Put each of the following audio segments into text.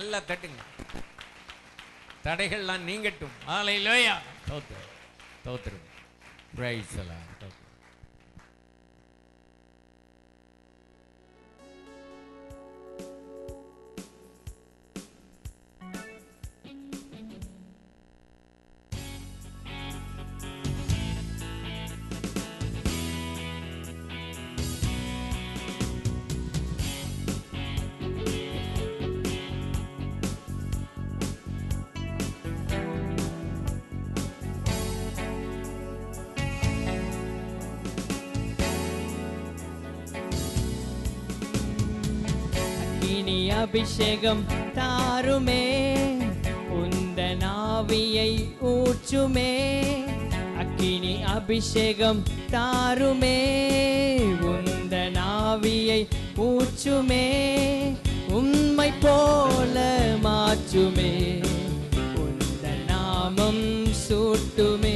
நல்லா தட்டுங்க தடைகள்லாம் நீங்கட்டும் ஹalleluya தோத்திரம் தோத்திரம் பிரைஸ் எல்லாம் தோத்திரம் இனி அபிஷேகம் தாருமே உந்த நாவியை ஊற்றுமே அக்கினி அபிஷேகம் தாருமே உந்த நாவியை ஊற்றுமே உண்மை போல மாற்றுமே உந்த நாமம் சூட்டுமே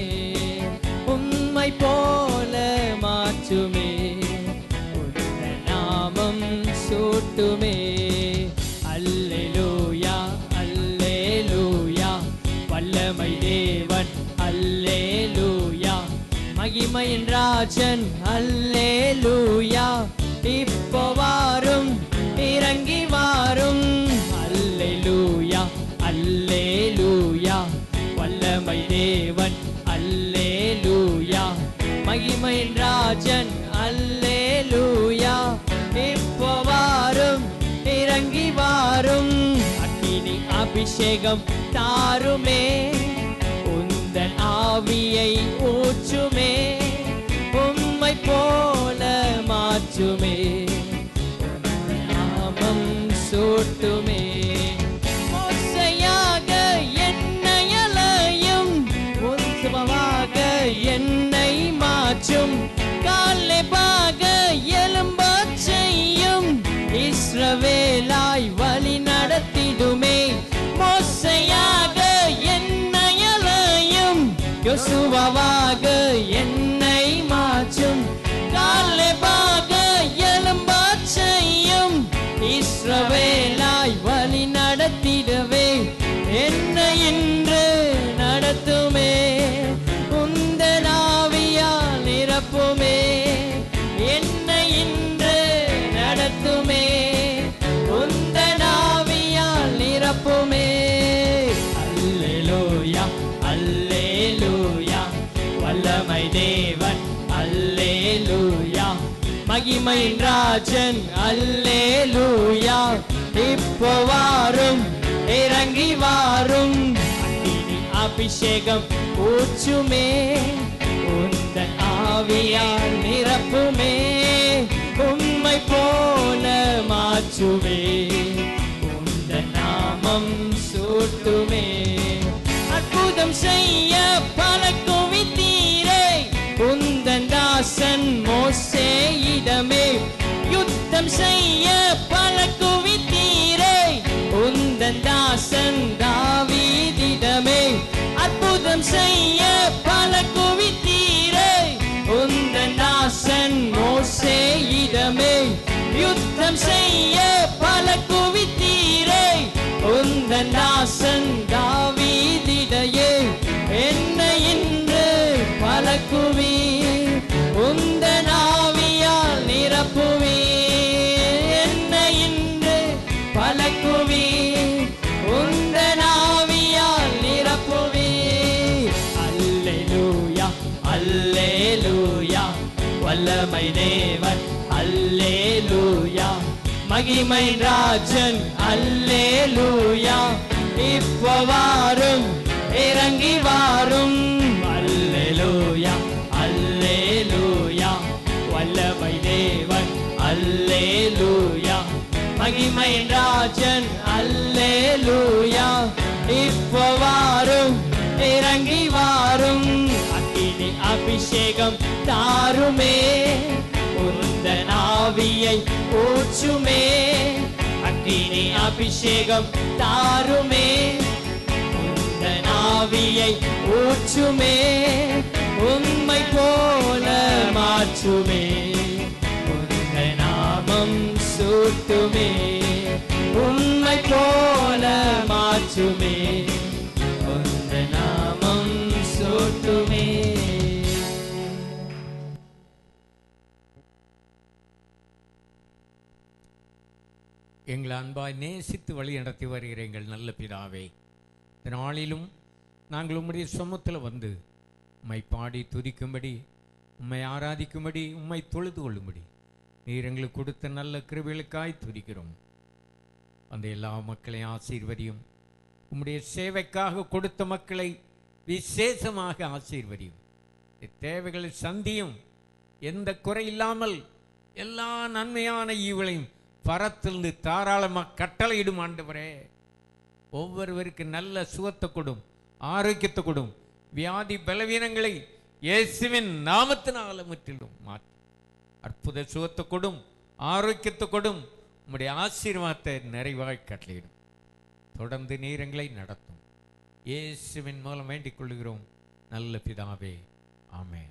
உண்மை போல மாற்றுமே உந்த நாமம் சூட்டுமே அல்லேலூயா அல்லேலூயா வல்லமை தேவன் அல்லேலூயா மகிமையின் ராஜன் அல்லேலூயா இப்போ வாரும் இறங்கி வாரும் அல்லேலூயா அல்லேலூயா வல்லமை தேவன் அல்லேலூயா மகிமையின் ராஜன் அல்லேலூயா இப்போ வாரும் இறங்கி வாரும் அக்கினி அபிஷேகம் தாருமே உந்தன் ஆவியை ஊற்றுமே உம்மை போல மாற்றுமே உம்மை நாமம் சூட்டுமே மோசையாக என்னை அலையும் உத்சவமாக என்னை மாற்றும் காலைபாக எலும்பச் செய்யும் இஸ்ரவேலாய் வழி நடத்திடுமே மோசையாக என்னை அலையும் யோசுவாவாக என்னை மாற்றும் காலைபாக எலும்பச் செய்யும் இஸ்ரவேலாய் வழி நடத்திடவே என்னை இன்று நடத்துமே உந்த நாவியால் நிரப்புமே என்னை இன்று நடத்துமே உந்த நாவியால் நிரப்புமே அல்லேலூயா அல்லேலூயா வல்லமை தேவன் அல்லேலூயா மகிமையின் ராஜன் அல்லேலூயா இப்போ வாரும் இறங்கி வாரும் அக்கினி அபிஷேகம் ஊற்றுமே உந்தன் ஆவியால் நிரப்புமே உண்மை போல மாற்றுவே உந்தன் நாமம் சூட்டுமே அற்புதம் செய்ய பல குவித்தீரே உந்தன் தாசன் மோசேயிடமே யுத்தம் செய்ய பல குவித்தீரே உந்தன் தாசன் தாவீதிடமே அற்புதம் செய்ய பல குவித்தீரே உந்தன் தாசன் மோசேயிடமே யுத்தம் செய்ய பல குவித்தீரே உந்தன் தாசன் தாவீதிடையே என்னை இன்று பல குவி உந்தன் ஆவியால் நிரப்புவி என்னை இன்று பல குவி உந்தன் ஆவியால் நிரப்புவி அல்லேலூயா அல்லேலூயா வல்லமை தேவன் அல்லேலூயா மகிமை ராஜன் அல்லேலூயா இப்போ வாரும் இறங்கி வாரும் அல்லேலூயா அல்லேலூயா வல்லமை தேவன் அல்லேலூயா மகிமை ராஜன் அல்லேலூயா இப்போ வாரும் இறங்கி வாரும் அக்கினி அபிஷேகம் தாருமே உந்தன் ஆவியை ஊற்றுமே அக்கினி அபிஷேகம் தாருமே உந்தன் ஆவியை ஊற்றுமே உண்மை போல மாற்றுமே உந்த நாமம் சூட்டுமே உண்மை போல எங்களை அன்பாய் நேசித்து வழி நடத்தி வருகிற எங்கள் நல்ல பிதாவே இந்த நாளிலும் நாங்கள் உம்முடைய சமூகத்தில் வந்து உம்மை பாடி துதிக்கும்படி உம்மை ஆராதிக்கும்படி உம்மை தொழுது கொள்ளும்படி நீர் எங்களுக்கு கொடுத்த நல்ல கிருபைகளுக்காய் துதிக்கிறோம் அந்த எல்லா மக்களையும் ஆசீர்வதியும் உம்முடைய சேவைக்காக கொடுத்த மக்களை விசேஷமாக ஆசீர்வதியும் தேவைகளை சந்தியும் எந்த குறை இல்லாமல் எல்லா நன்மையான ஈவுகளையும் பரத்திலிருந்து தாராளமாக கட்டளையிடும் ஆண்டவரே ஒவ்வொருவருக்கு நல்ல சுகத்தை கொடும் ஆரோக்கியத்தை கொடும் வியாதி பலவீனங்களை இயேசுவின் நாமத்தினால முற்றிலும் மாற்று அற்புத சுகத்தை கொடும் ஆரோக்கியத்தை கொடும் உம்முடைய ஆசீர்வாதத்தை நிறைவாய் கட்டளையிடும் தொடர்ந்து நீரங்களை நடத்தும் இயேசுவின் மூலம் வேண்டிக் கொள்கிறோம் நல்ல பிதாவே ஆமென்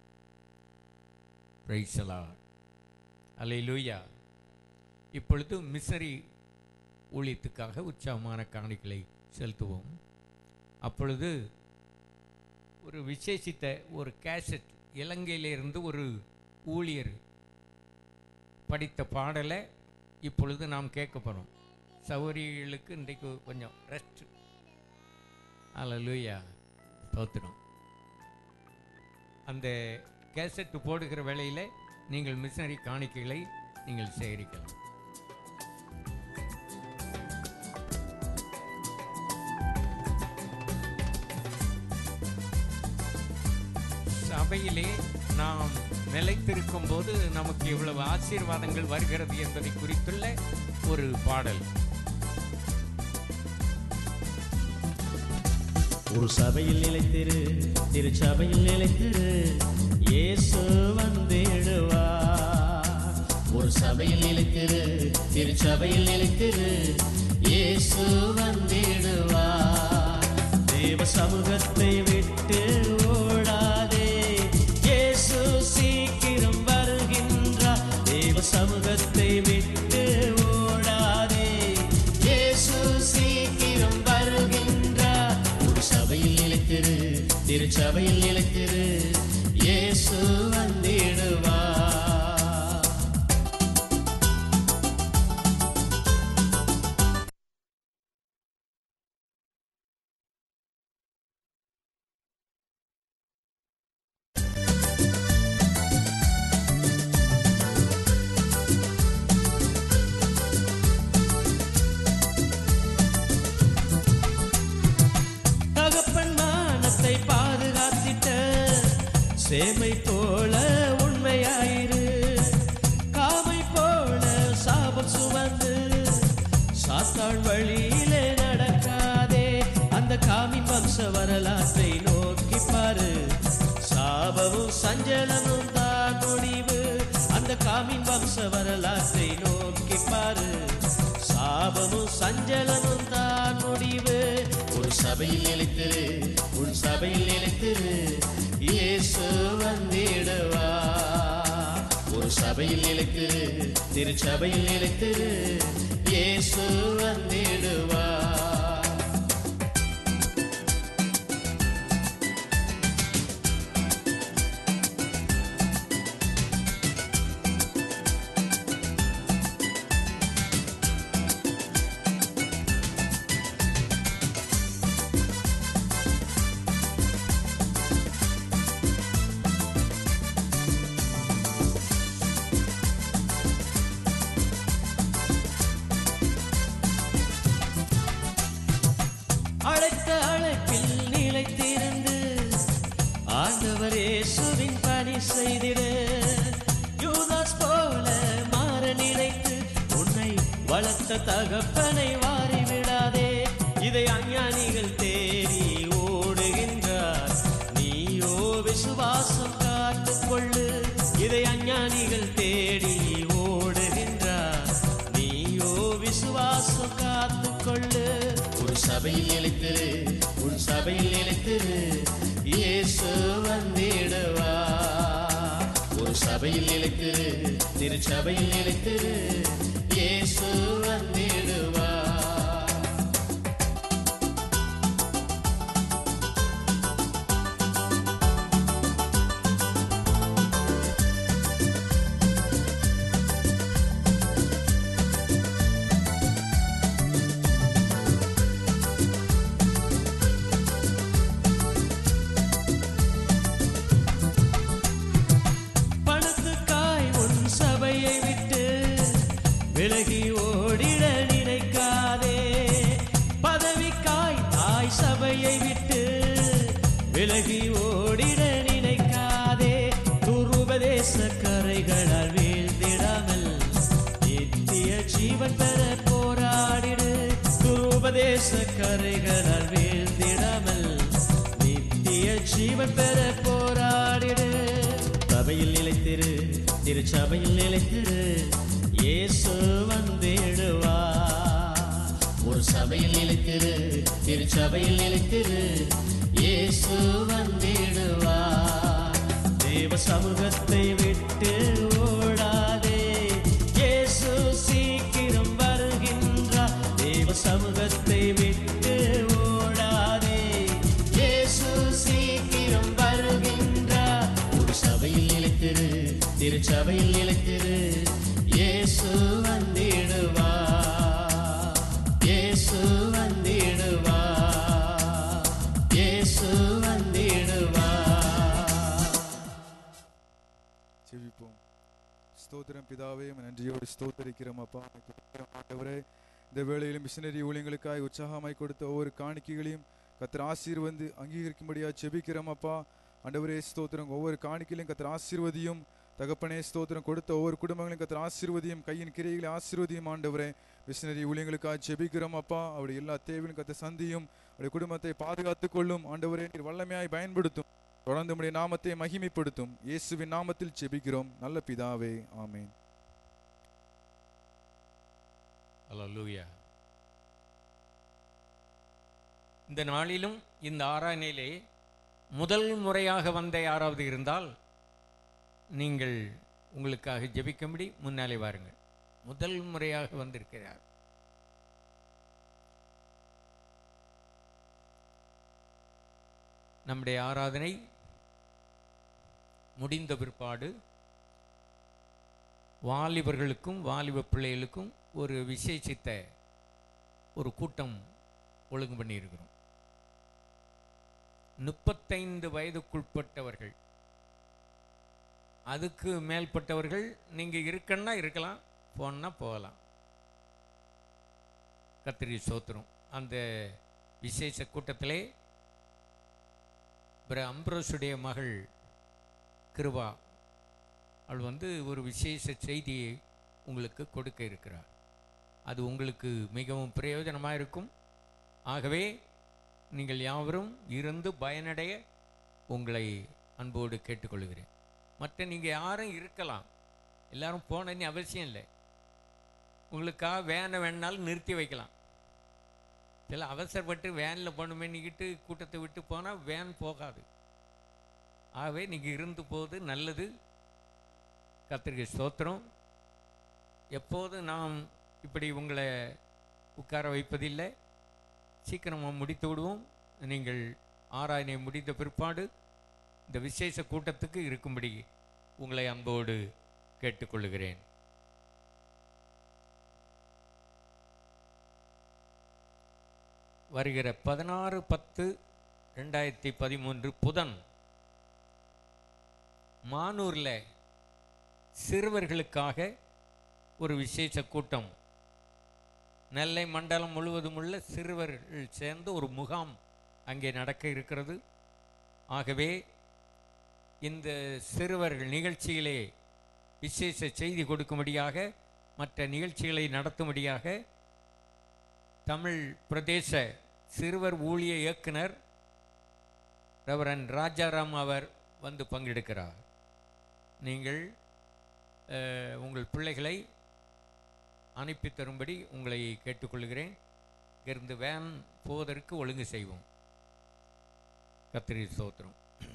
பிரைசலா அல்லேலூயா இப்பொழுது மிசரி ஊழியத்துக்காக உற்சாகமான காணிகளை செலுத்துவோம் அப்பொழுது ஒரு விசேஷித்த ஒரு கேசட் இலங்கையிலிருந்து ஒரு ஊழியர் படித்த பாடலை இப்பொழுது நாம் கேட்க போகிறோம் சௌரியர்களுக்கு இன்றைக்கு கொஞ்சம் ரெஸ்ட் அல்லேலூயா தோத்துடும் அந்த கேசட் போடுகிற வேளையில் நீங்கள் மிஷனரி காணிக்கைகளை நீங்கள் சேகரிக்கலாம் சபையிலே நாம் நிலைத்திருக்கும் போது நமக்கு இவ்வளவு ஆசீர்வாதங்கள் வருகிறது என்பதை குறித்துள்ள ஒரு பாடல் ஒரு சபையில் நிலைத்திரு திருச்சபையில் நிலைத்திரு இயேசு வந்திடுவார் ஒரு சபையில் நிலைத்திரு திருச்சபையில் நிலைத்திரு இயேசு வந்திடுவார் தேவ சமூகத்தை விட்டு ஓடாதே இயேசு சீக்கிரம் வருகின்றார் தேவ சமூகத்தை விட்டு ஓடாதே இயேசு சீக்கிரம் வருகின்றார் ஒரு சபையில் நிலைத்திரு திருச்சபையில் நிலைத்திரு இயேசு வந்திடுவார் தகப்பன் மானத்தை பாதுகாத்திட்ட சேமை போல உண்மையாயிரு காமை போல சாபம் சுமந்து சாத்தான் வழியிலே நடக்காதே அந்த காமின் வம்ச வரலாற்றை நோக்கி பாரு சாபமும் சஞ்சலமும் தான் முடிவு அந்த காமின் வம்ச வரலாற்றை நோக்கி பாரு சாபமும் சஞ்சலமும் தான் முடிவு ஒரு சபையில் நிலைத்திரு உன் சபையில் நிலைத்திரு இயேசு வந்திடுவா ஒரு சபையில் நிலைத்திரு திருச்சபையில் நிலைத்திரு இயேசு வந்திடுவா அழைத்த அழைப்பில் நிலைத்திருந்து ஆண்டவர் இயேசுவின் பணி செய்திடு யூதாஸ் போல மாற நினைத்து உன்னை வளர்த்த தகப்பனை வாரி விடாதே இதை அஞ்ஞானிகள் தேடி ஓடுகின்றார் நீயோ விசுவாசம் காத்துக் கொள்ளு இதை அஞ்ஞானிகள் தேடி ஓடுகின்றார் நீயோ விசுவாசம் காத்துக் கொள்ளு ஒரு சபையில் நிலைத்திரு உன் சபையில் நிலைத்திரு இயேசு வந்திடுவா ஒரு சபையில் நிலைத்திரு திருச்சபையில் நிலைத்திரு இயேசு வந்திடுவா தாய் சபையை விட்டு விலகி ஓடிட நினைக்காதே துருபதேச கரைகளால் வீழ்ந்திடாமல் நித்திய ஜீவன் பெற போராடிடு துருபதேச கரைகளால் வீழ்ந்திடாமல் நித்திய ஜீவன் பெற போராடிடு சபையில் நிலைத்திரு திருச்சபையில் நிலைத்திரு இயேசு வந்திடுவா ஒரு சபையில் நிலைத்திரு திருச்சபையில் நிலைத்திரு இயேசு வந்திடுவா தேவ சமூகத்தை விட்டு ஓடாதே இயேசு சீக்கிரம் வருகின்றார் தேவ சமூகத்தை விட்டு ஓடாதே இயேசு சீக்கிரம் வருகின்றார் ஒரு சபையில் நிலைத்திரு திருச்சபையில் நிலைத்திரு இயேசு வந்திடுவா இயேசு வந்திடுவா இயேசு வந்திடுவா ஜெபிப்போம் ஸ்தோத்திரம் பிதாவே உம்மை நன்றியோடு ஸ்தோத்தரிக்கிறோம் அப்பா உம்மை துதிக்கிறோம் ஆண்டவரே இந்த வேளையிலும் மிஷனரி ஊழியங்களுக்காய் உற்சாகமாய் கொடுத்த ஒவ்வொரு காணிக்கைகளையும் கத்தர் ஆசீர்வந்து அங்கீகரிக்கும்படியா ஜெபிக்கிறோம் அப்பா ஆண்டவரே ஸ்தோத்திரம் ஒவ்வொரு காணிக்கையிலும் கத்தர் ஆசீர்வதியும் தகப்பனே ஸ்தோத்திரம் கொடுத்த ஒவ்வொரு குடும்பங்களையும் கத்தர் ஆசீர்வதியும் கையின் கிரைகளை ஆசீர்வதியும் ஆண்டவரே மிஷனரி ஊழியங்களுக்காக ஜெபிக்கிறோம் அப்பா அவருடைய எல்லா தேவையும் கத்த சந்தியும் அவருடைய குடும்பத்தை பாதுகாத்துக் கொள்ளும் ஆண்டவரே நீர் வல்லமையாய் பயன்படுத்தும் தொடர்ந்து உம்முடைய நாமத்தை மகிமைப்படுத்தும் இயேசுவின் நாமத்தில் ஜெபிக்கிறோம் நல்ல பிதாவே ஆமென் அல்லேலூயா இந்த நாளிலும் இந்த ஆராதனையிலே முதல் முறையாக வந்த யாராவது இருந்தால் நீங்கள் உங்களுக்காக ஜெபிக்கும்படி முன்னாலே வாருங்கள் முதல் முறையாக வந்திருக்கிறார் நம்முடைய ஆராதனை முடிந்த பிற்பாடு வாலிபர்களுக்கும் வாலிப பிள்ளைகளுக்கும் ஒரு விசேஷித்த ஒரு கூட்டம் ஒழுங்கு பண்ணியிருக்கிறோம் முப்பத்தைந்து வயதுக்குட்பட்டவர்கள் அதுக்கு மேல்பட்டவர்கள் நீங்கள் இருக்கன்னா இருக்கலாம் போனா போகலாம் கத்திரி சோத்திரம் அந்த விசேஷ கூட்டத்திலே பிற அம்ப்ரோஸுடைய மகள் கிருபா அவள் வந்து ஒரு விசேஷ செய்தியை உங்களுக்கு கொடுக்க இருக்கிறார் அது உங்களுக்கு மிகவும் பிரயோஜனமாக இருக்கும் ஆகவே நீங்கள் யாவரும் இருந்து பயனடைய உங்களை அன்போடு கேட்டுக்கொள்கிறேன் மற்ற நீங்கள் யாரும் இருக்கலாம் எல்லாரும் போனன்னு அவசியம் இல்லை உங்களுக்காக வேனை வேணாலும் நிறுத்தி வைக்கலாம் சில அவசரப்பட்டு வேனில் போகணுமேனிக்கிட்டு கூட்டத்தை விட்டு போனால் வேன் போகாது ஆகவே நீங்கள் இருந்து போது நல்லது கத்திரிக்கை ஸ்தோத்திரம் எப்போது நாம் இப்படி உங்களை உட்கார வைப்பதில்லை சீக்கிரமாக முடித்து விடுவோம் நீங்கள் ஆராய்னை முடித்த பிற்பாடு இந்த விசேஷ கூட்டத்துக்கு இருக்கும்படி உங்களை அன்போடு கேட்டுக்கொள்கிறேன் வருகிற பதினாறு பத்து ரெண்டாயிரத்தி பதிமூன்று புதன் மானூரில் சிறுவர்களுக்காக ஒரு விசேஷ கூட்டம் நெல்லை மண்டலம் முழுவதும் உள்ள சிறுவர்கள் சேர்ந்து ஒரு முகாம் அங்கே நடக்க இருக்கிறது ஆகவே இந்த சிறுவர்கள் நிகழ்ச்சியிலே விசேஷ செய்தி கொடுக்கும்படியாக மற்ற நிகழ்ச்சிகளை நடத்தும்படியாக தமிழ் பிரதேச சிறுவர் ஊழிய இயக்குனர் ரெவரன் ராஜாராம் அவர் வந்து பங்கெடுக்கிறார் நீங்கள் அஹ், உங்கள் பிள்ளைகளை அனுப்பி தரும்படி உங்களை கேட்டுக்கொள்கிறேன் இங்கிருந்து வேன் போவதற்கு ஒழுங்கு செய்வோம் கத்திரி சோத்திரம்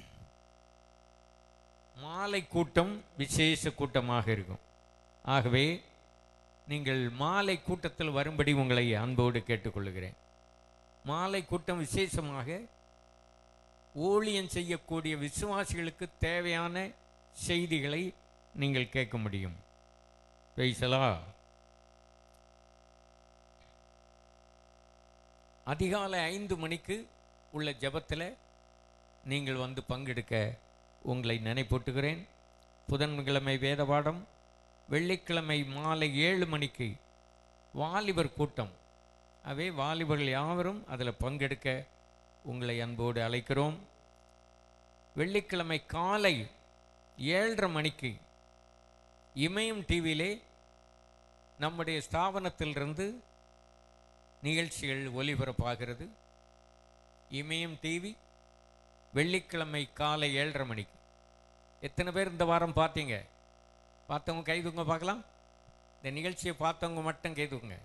மாலை கூட்டம் விசேஷ கூட்டமாக இருக்கும் ஆகவே நீங்கள் மாலை கூட்டத்தில் வரும்படி உங்களை அன்போடு கேட்டுக்கொள்கிறேன் மாலை கூட்டம் விசேஷமாக ஊழியம் செய்யக்கூடிய விசுவாசிகளுக்கு தேவையான செய்திகளை நீங்கள் கேட்க முடியும் பேசலா அதிகாலை ஐந்து மணிக்கு உள்ள ஜெபத்தில் நீங்கள் வந்து பங்கெடுக்க உங்களை நினைப்பூட்டுகிறேன் புதன்கிழமை வேத பாடம் வெள்ளிக்கிழமை மாலை ஏழு மணிக்கு வாலிபர் கூட்டம் அவே வாலிபர்கள் யாவரும் அதில் பங்கெடுக்க உங்களை அன்போடு அழைக்கிறோம் வெள்ளிக்கிழமை காலை ஏழரை மணிக்கு இமயம் டிவியிலே நம்முடைய ஸ்தாபனத்திலிருந்து நிகழ்ச்சிகள் ஒளிபரப்பாகிறது இமயம் டிவி வெள்ளிக்கிழமை காலை ஏழரை மணிக்கு எத்தனை பேர் இந்த வாரம் பார்த்தீங்க பார்த்தவங்க கை தூங்க பார்க்கலாம் இந்த நிகழ்ச்சியை பார்த்தவங்க மட்டும் கை தூக்குங்க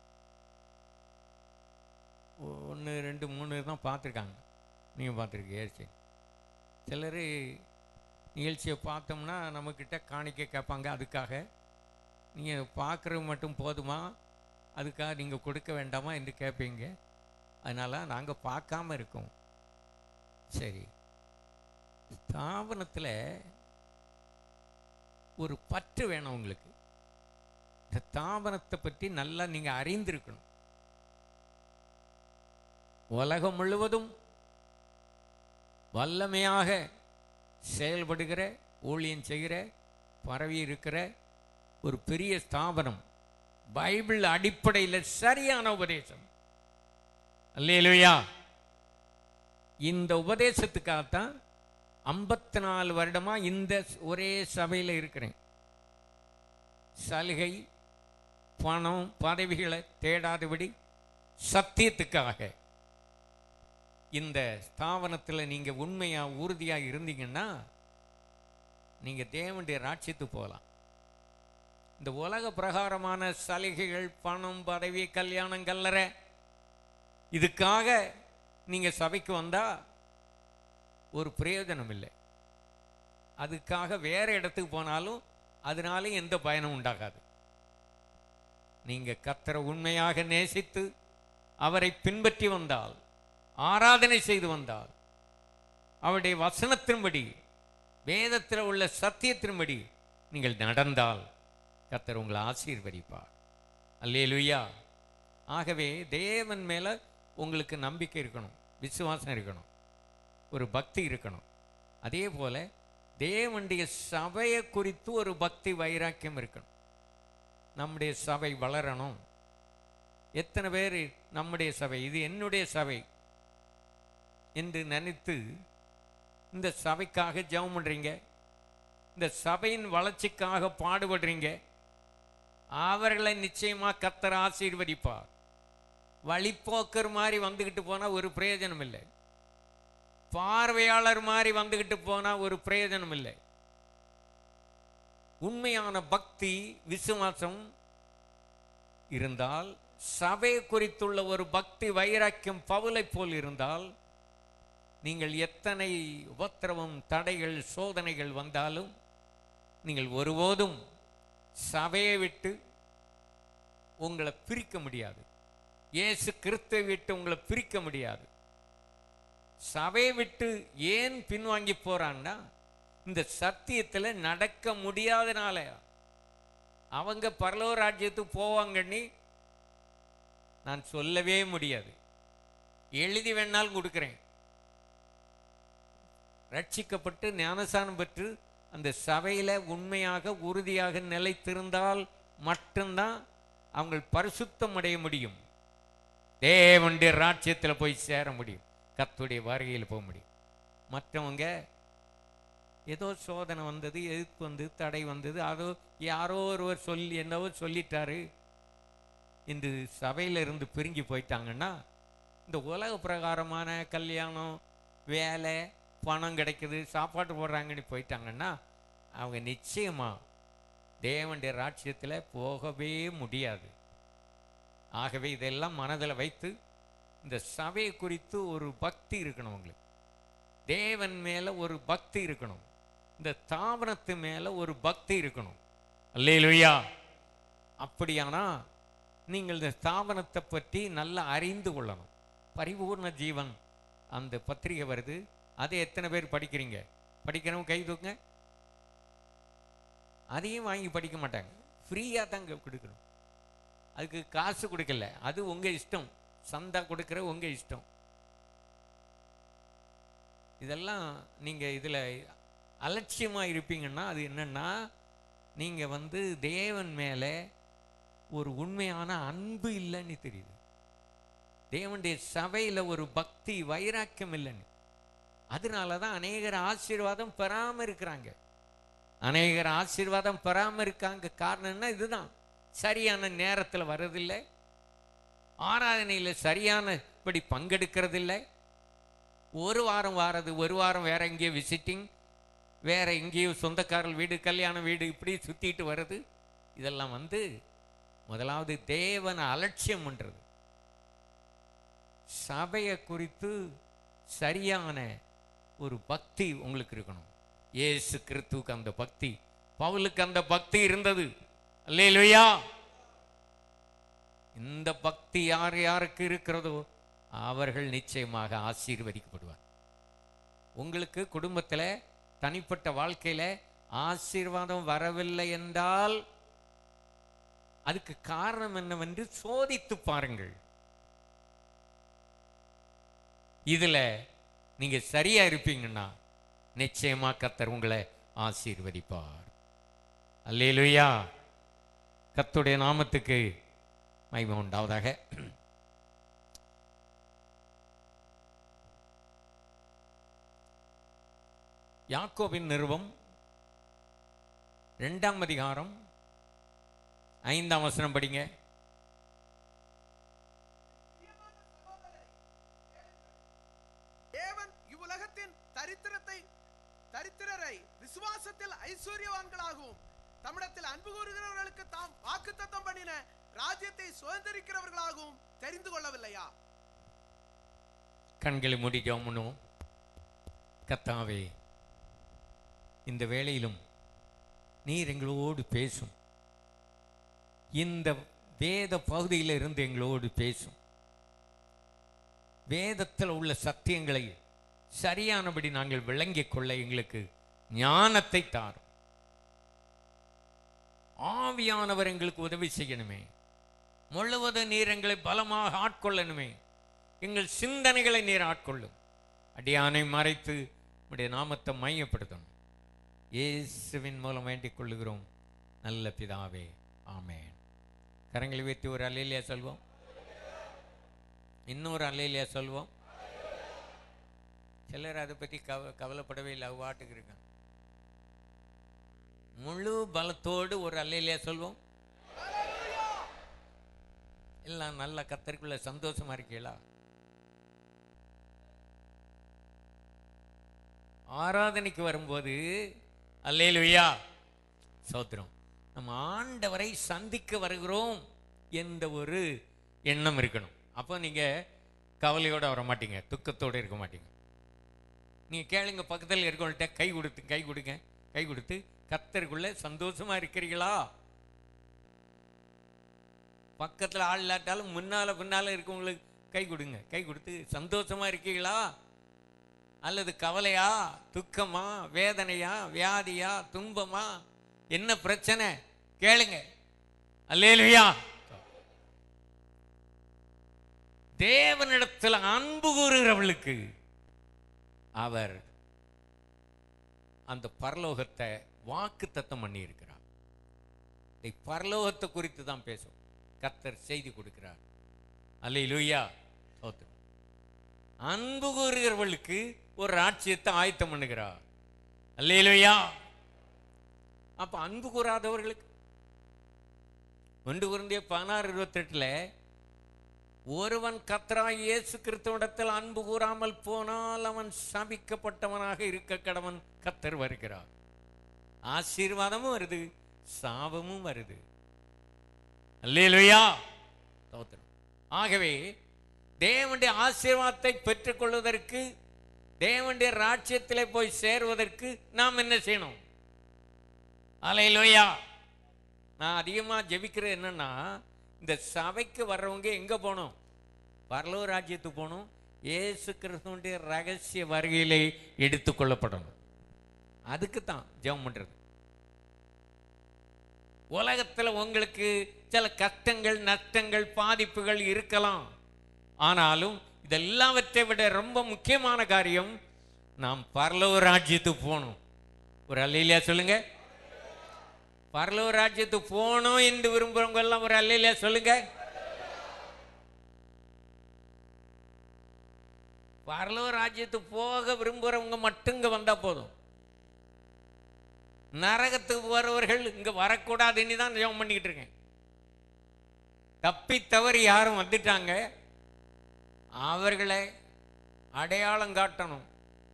ஒன்று ரெண்டு மூணு தான் பார்த்துருக்காங்க நீங்கள் பார்த்துருக்கீங்க சரி சிலர் நிகழ்ச்சியை பார்த்தோம்னா நம்மக்கிட்ட காணிக்க கேட்பாங்க அதுக்காக நீங்கள் பார்க்குறது மட்டும் போதுமா அதுக்காக நீங்கள் கொடுக்க வேண்டாமா என்று கேட்பீங்க அதனால் நாங்கள் பார்க்காம இருக்கோம் சரி ஸ்தாபனத்தில் ஒரு பற்று வேணும் உங்களுக்கு இந்த தாபனத்தை பற்றி நல்லா நீங்கள் அறிந்திருக்கணும் உலகம் முழுவதும் வல்லமையாக செயல்படுகிற ஊழியம் செய்கிற பரவி இருக்கிற ஒரு பெரிய ஸ்தாபனம் பைபிள் அடிப்படையில் சரியான உபதேசம் அல்லேலுயா இந்த உபதேசத்துக்காகத்தான் ஐம்பத்தி நாலு வருடமா இந்த ஒரே சபையில் இருக்கிறேன் சலுகை பணம் பதவிகளை தேடாதபடி சத்தியத்துக்காக இந்த ஸ்தாபனத்தில் நீங்கள் உண்மையாக உறுதியாக இருந்தீங்கன்னா நீங்கள் தேவனுடைய ராட்சியத்துக்கு போகலாம் இந்த உலக பிரகாரமான சலுகைகள் பணம் பதவி கல்யாணம் கல்லறை இதுக்காக நீங்கள் சபைக்கு வந்தால் ஒரு பிரயோஜனம் இல்லை அதுக்காக வேற இடத்துக்கு போனாலும் அதனால எந்த பயனும் உண்டாகாது நீங்கள் கத்தரை உண்மையாக நேசித்து அவரை பின்பற்றி வந்தால் ஆராதனை செய்து வந்தால் அவருடைய வசனத்தின்படி வேதத்தில் உள்ள சத்தியத்தின்படி நீங்கள் நடந்தால் கத்தர் உங்களை ஆசீர்வதிப்பார் அல்லேலுயா ஆகவே தேவன் மேலே உங்களுக்கு நம்பிக்கை இருக்கணும் விசுவாசம் இருக்கணும் ஒரு பக்தி இருக்கணும் அதே போல தேவனுடைய சபையை குறித்து ஒரு பக்தி வைராக்கியம் இருக்கணும் நம்முடைய சபை வளரணும் எத்தனை பேர் நம்முடைய சபை இது என்னுடைய சபை என்று நினைத்து இந்த சபைக்காக ஜெபம் பண்றீங்க இந்த சபையின் வளர்ச்சிக்காக பாடுபடுறீங்க அவர்களை நிச்சயமா கத்தர் ஆசீர்வதிப்பார் வழிப்போக்கர் மாதிரி வந்துக்கிட்டு போனா ஒரு பிரயோஜனம் இல்லை பார்வையாளர் மாதிரி வந்துக்கிட்டு போனா ஒரு பிரயோஜனம் இல்லை உண்மையான பக்தி விசுவாசம் இருந்தால் சபை குறித்துள்ள ஒரு பக்தி வைராக்கியம் பவுலை போல் இருந்தால் நீங்கள் எத்தனை உபத்திரவம் தடைகள் சோதனைகள் வந்தாலும் நீங்கள் ஒருபோதும் சபையை விட்டு உங்களை பிரிக்க முடியாது இயேசு கிறிஸ்துவை விட்டு உங்களை பிரிக்க முடியாது சபையை விட்டு ஏன் பின்வாங்கி போறான்னா இந்த சத்தியத்தில் நடக்க முடியாதனால அவங்க பரலோ ராஜ்யத்துக்கு போவாங்கன்னு நான் சொல்லவே முடியாது எழுதி வேணாலும் கொடுக்குறேன் ரட்சிக்கப்பட்டு ஞானசானம் பெற்று அந்த சபையில் உண்மையாக உறுதியாக நிலைத்திருந்தால் மட்டும்தான் அவங்க பரிசுத்தம் அடைய முடியும் தேவனுடைய ராட்சியத்தில் போய் சேர முடியும் கத்துடைய வருகையில் போக முடியும் மற்றவங்க ஏதோ சோதனை வந்தது எதிர்ப்பு வந்தது தடை வந்தது அதோ யாரோ ஒருவர் சொல்லி என்னவோ சொல்லிட்டாரு இன்று சபையில இருந்து பிரிஞ்சு போயிட்டாங்கன்னா இந்த உலக பிரகாரமான கல்யாணம் வேலை பணம் கிடைக்குது சாப்பாடு போடுறாங்கன்னு போயிட்டாங்கன்னா அவங்க நிச்சயமா தேவனுடைய ராட்சியத்தில் போகவே முடியாது ஆகவே இதெல்லாம் மனதில் வைத்து இந்த சபையை குறித்து ஒரு பக்தி இருக்கணும் உங்களுக்கு தேவன் மேலே ஒரு பக்தி இருக்கணும் இந்த தாவரத்து மேலே ஒரு பக்தி இருக்கணும் அல்லேலுயா அப்படியானா நீங்கள் இந்த ஸ்தாபனத்தை பற்றி நல்லா அறிந்து கொள்ளணும் பரிபூர்ண ஜீவன் அந்த பத்திரிகை வருது அதை எத்தனை பேர் படிக்கிறீங்க படிக்கிறவங்க கை தூக்குங்க அதையும் வாங்கி படிக்க மாட்டாங்க ஃப்ரீயாக தான் கொடுக்கணும் அதுக்கு காசு கொடுக்கல அது உங்கள் இஷ்டம் சந்தா கொடுக்குற உங்கள் இஷ்டம் இதெல்லாம் நீங்கள் இதில் அலட்சியமாக இருப்பீங்கன்னா அது என்னன்னா நீங்கள் வந்து தேவன் மேலே ஒரு உண்மையான அன்பு இல்லைன்னு தெரியுது தேவனுடைய சபையில ஒரு பக்தி வைராக்கியம் இல்லைன்னு அதனால தான் அநேகர் ஆசீர்வாதம் பெறாம இருக்கிறாங்க அநேகர் ஆசீர்வாதம் பெறாம இருக்காங்க காரணம்னா இதுதான் சரியான நேரத்தில் வர்றதில்லை ஆராதனையில் சரியானபடி பங்கெடுக்கிறதில்லை ஒரு வாரம் வாரது ஒரு வாரம் வேற எங்கேயோ விசிட்டிங் வேற எங்கேயோ சொந்தக்காரர் வீடு கல்யாண வீடு இப்படி சுத்திட்டு வருது இதெல்லாம் வந்து முதலாவது தேவனை அலட்சியம் பண்றது சபையை குறித்து சரியான ஒரு பக்தி உங்களுக்கு இருக்கணும் இயேசு கிறிஸ்துவுக்கு அந்த பக்தி பவுலுக்கு அந்த பக்தி இருந்தது அல்லேலூயா இந்த பக்தி யார் யாருக்கு இருக்கிறதோ அவர்கள் நிச்சயமாக ஆசீர்வதிக்கப்படுவார் உங்களுக்கு குடும்பத்தில் தனிப்பட்ட வாழ்க்கையில ஆசீர்வாதம் வரவில்லை என்றால் அதுக்கு காரணம் என்னவென்று சோதித்து பாருங்கள் இதுல நீங்க சரியா இருப்பீங்கன்னா நிச்சயமா கத்தர் உங்களை ஆசீர்வதிப்பார் அல்லேலூயா கத்துடைய நாமத்துக்கு மகிமை உண்டாவதாக யாக்கோபின் நிறுவம் ரெண்டாம் அதிகாரம் ஐந்தாம் வசனம் படிங்க தேவன் இவ்வுலகத்தின் தரித்திரத்தை தரித்திரரை விசுவாசத்தில் ஐஸ்வர்யவான்களாகவும் தம்மிடத்தில் அன்பு கூறுகிறவர்களுக்கு தாம் வாக்குத்தத்தம் பண்ணின ராஜ்யத்தை சுதந்திரிக்கிறவர்களாகவும் தெரிந்து கொள்ளவில்லையா கண்களை மூடி ஜெபம் பண்ணுவோம் கத்தாவே இந்த வேளையிலும் நீர் எங்களோடு பேசும் இந்த வேத பகுதியில் இருந்து எங்களோடு பேசும் வேதத்தில் உள்ள சத்தியங்களை சரியானபடி நாங்கள் விளங்கிக் கொள்ள எங்களுக்கு ஞானத்தை தாரும் ஆவியானவர் எங்களுக்கு உதவி செய்யணுமே முழுவதும் நீர் எங்களை பலமாக ஆட்கொள்ளணுமே எங்கள் சிந்தனைகளை நீர் ஆட்கொள்ளும் அடியானை மறைத்து உடைய நாமத்தை மையப்படுத்தணும் இயேசுவின் மூலம் வேண்டிக் கொள்ளுகிறோம் நல்ல பிதாவே ஆமென் கரங்களை வைத்து ஒரு அல்லையிலையா சொல்வோம் இன்னொரு அல்லையிலையா சொல்வோம் சிலர் அதை பற்றி கவ கவலைப்படவே இல்லை அவ பாட்டுக்கு இருக்காங்க முழு பலத்தோடு ஒரு அல்லையிலையா சொல்வோம் எல்லாம் நல்ல கத்தருக்குள்ள சந்தோஷமா இருக்கீங்களா ஆராதனைக்கு வரும்போது அல்லேலுயா சோத்திரம் நம்ம ஆண்டவரை சந்திக்க வருகிறோம் என்ற ஒரு எண்ணம் இருக்கணும் அப்போ நீங்க கவலையோட வர மாட்டீங்க துக்கத்தோட இருக்க மாட்டீங்க நீங்க கேளுங்க பக்கத்தில் இருக்கவங்கள்ட்ட கை கொடுத்து கை கொடுங்க கை கொடுத்து கத்தருக்குள்ள சந்தோஷமா இருக்கிறீங்களா பக்கத்தில் ஆள் இல்லாட்டாலும் முன்னால பின்னால இருக்கவங்களுக்கு கை கொடுங்க கை கொடுத்து சந்தோஷமா இருக்கீங்களா அல்லது கவலையா துக்கமா வேதனையா வியாதியா துன்பமா என்ன பிரச்சனை கேளுங்க அல்லேலுயா தேவனிடத்தில் அன்பு கூறுகிறவளுக்கு அவர் அந்த பரலோகத்தை வாக்கு தத்தம் பண்ணி இருக்கிறார் பரலோகத்தை குறித்து தான் பேசும் கர்த்தர் செய்தி கொடுக்கிறார் அல்லேலூயா சோத்திரம் அன்பு கூறுகிறவர்களுக்கு ஒரு ராட்சியத்தை ஆயத்தம் பண்ணுகிறார் அல்லேலூயா அப்ப அன்பு கூறாதவர்களுக்கு ஒன்று குருந்திய பதினாறு இருபத்தெட்டுல ஒருவன் கத்தராய் இயேசு கிறிஸ்துவிடத்தில் அன்பு கூறாமல் போனால் அவன் சபிக்கப்பட்டவனாக இருக்க கடவன் கத்தர் வருகிறார் ஆசீர்வாதமும் வருது சாபமும் வருது அல்லேலூயா ஸ்தோத்திரம் ஆகவே தேவனுடைய ஆசீர்வாதத்தை பெற்றுக்கொள்வதற்கு தேவனுடைய ராஜ்யத்திலே போய் சேருவதற்கு நாம் என்ன செய்யணும் அலையிலோயா நான் அதிகமாக ஜெபிக்கிறது என்னன்னா இந்த சபைக்கு வர்றவங்க எங்கே போகணும் பரலோ ராஜ்யத்துக்கு போகணும் இயேசு கிறிஸ்துவனுடைய ரகசிய வருகையிலே எடுத்துக்கொள்ளப்படணும் அதுக்கு தான் ஜெபம் பண்ணுறது உலகத்தில் உங்களுக்கு சில கஷ்டங்கள் நஷ்டங்கள் பாதிப்புகள் இருக்கலாம் ஆனாலும் இதெல்லாவற்றை விட ரொம்ப முக்கியமான காரியம் நாம் பரலோக ராஜ்யத்துக்கு போகணும் ஒரு அல்லையிலையா சொல்லுங்க பரலோக ராஜ்யத்துக்கு போகணும் என்று விரும்புறவங்க எல்லாம் ஒரு அல்லையிலையா சொல்லுங்க பரலோக ராஜ்யத்துக்கு போக விரும்புகிறவங்க மட்டும் இங்கே வந்தால் போதும் நரகத்துக்கு போகிறவர்கள் இங்கே வரக்கூடாதுன்னு தான் ஜெபம் பண்ணிக்கிட்டு இருக்கேன் தப்பி தவறி யாரும் வந்துட்டாங்க அவர்களை அடையாளம் காட்டணும்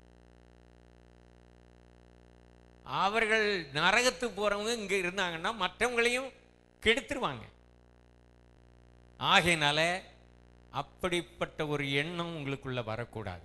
அவர்கள் நரகத்துக்கு போறவங்க இங்க இருந்தாங்கன்னா மற்றவங்களையும் கெடுத்துருவாங்க ஆகையினால அப்படிப்பட்ட ஒரு எண்ணம் உங்களுக்குள்ள வரக்கூடாது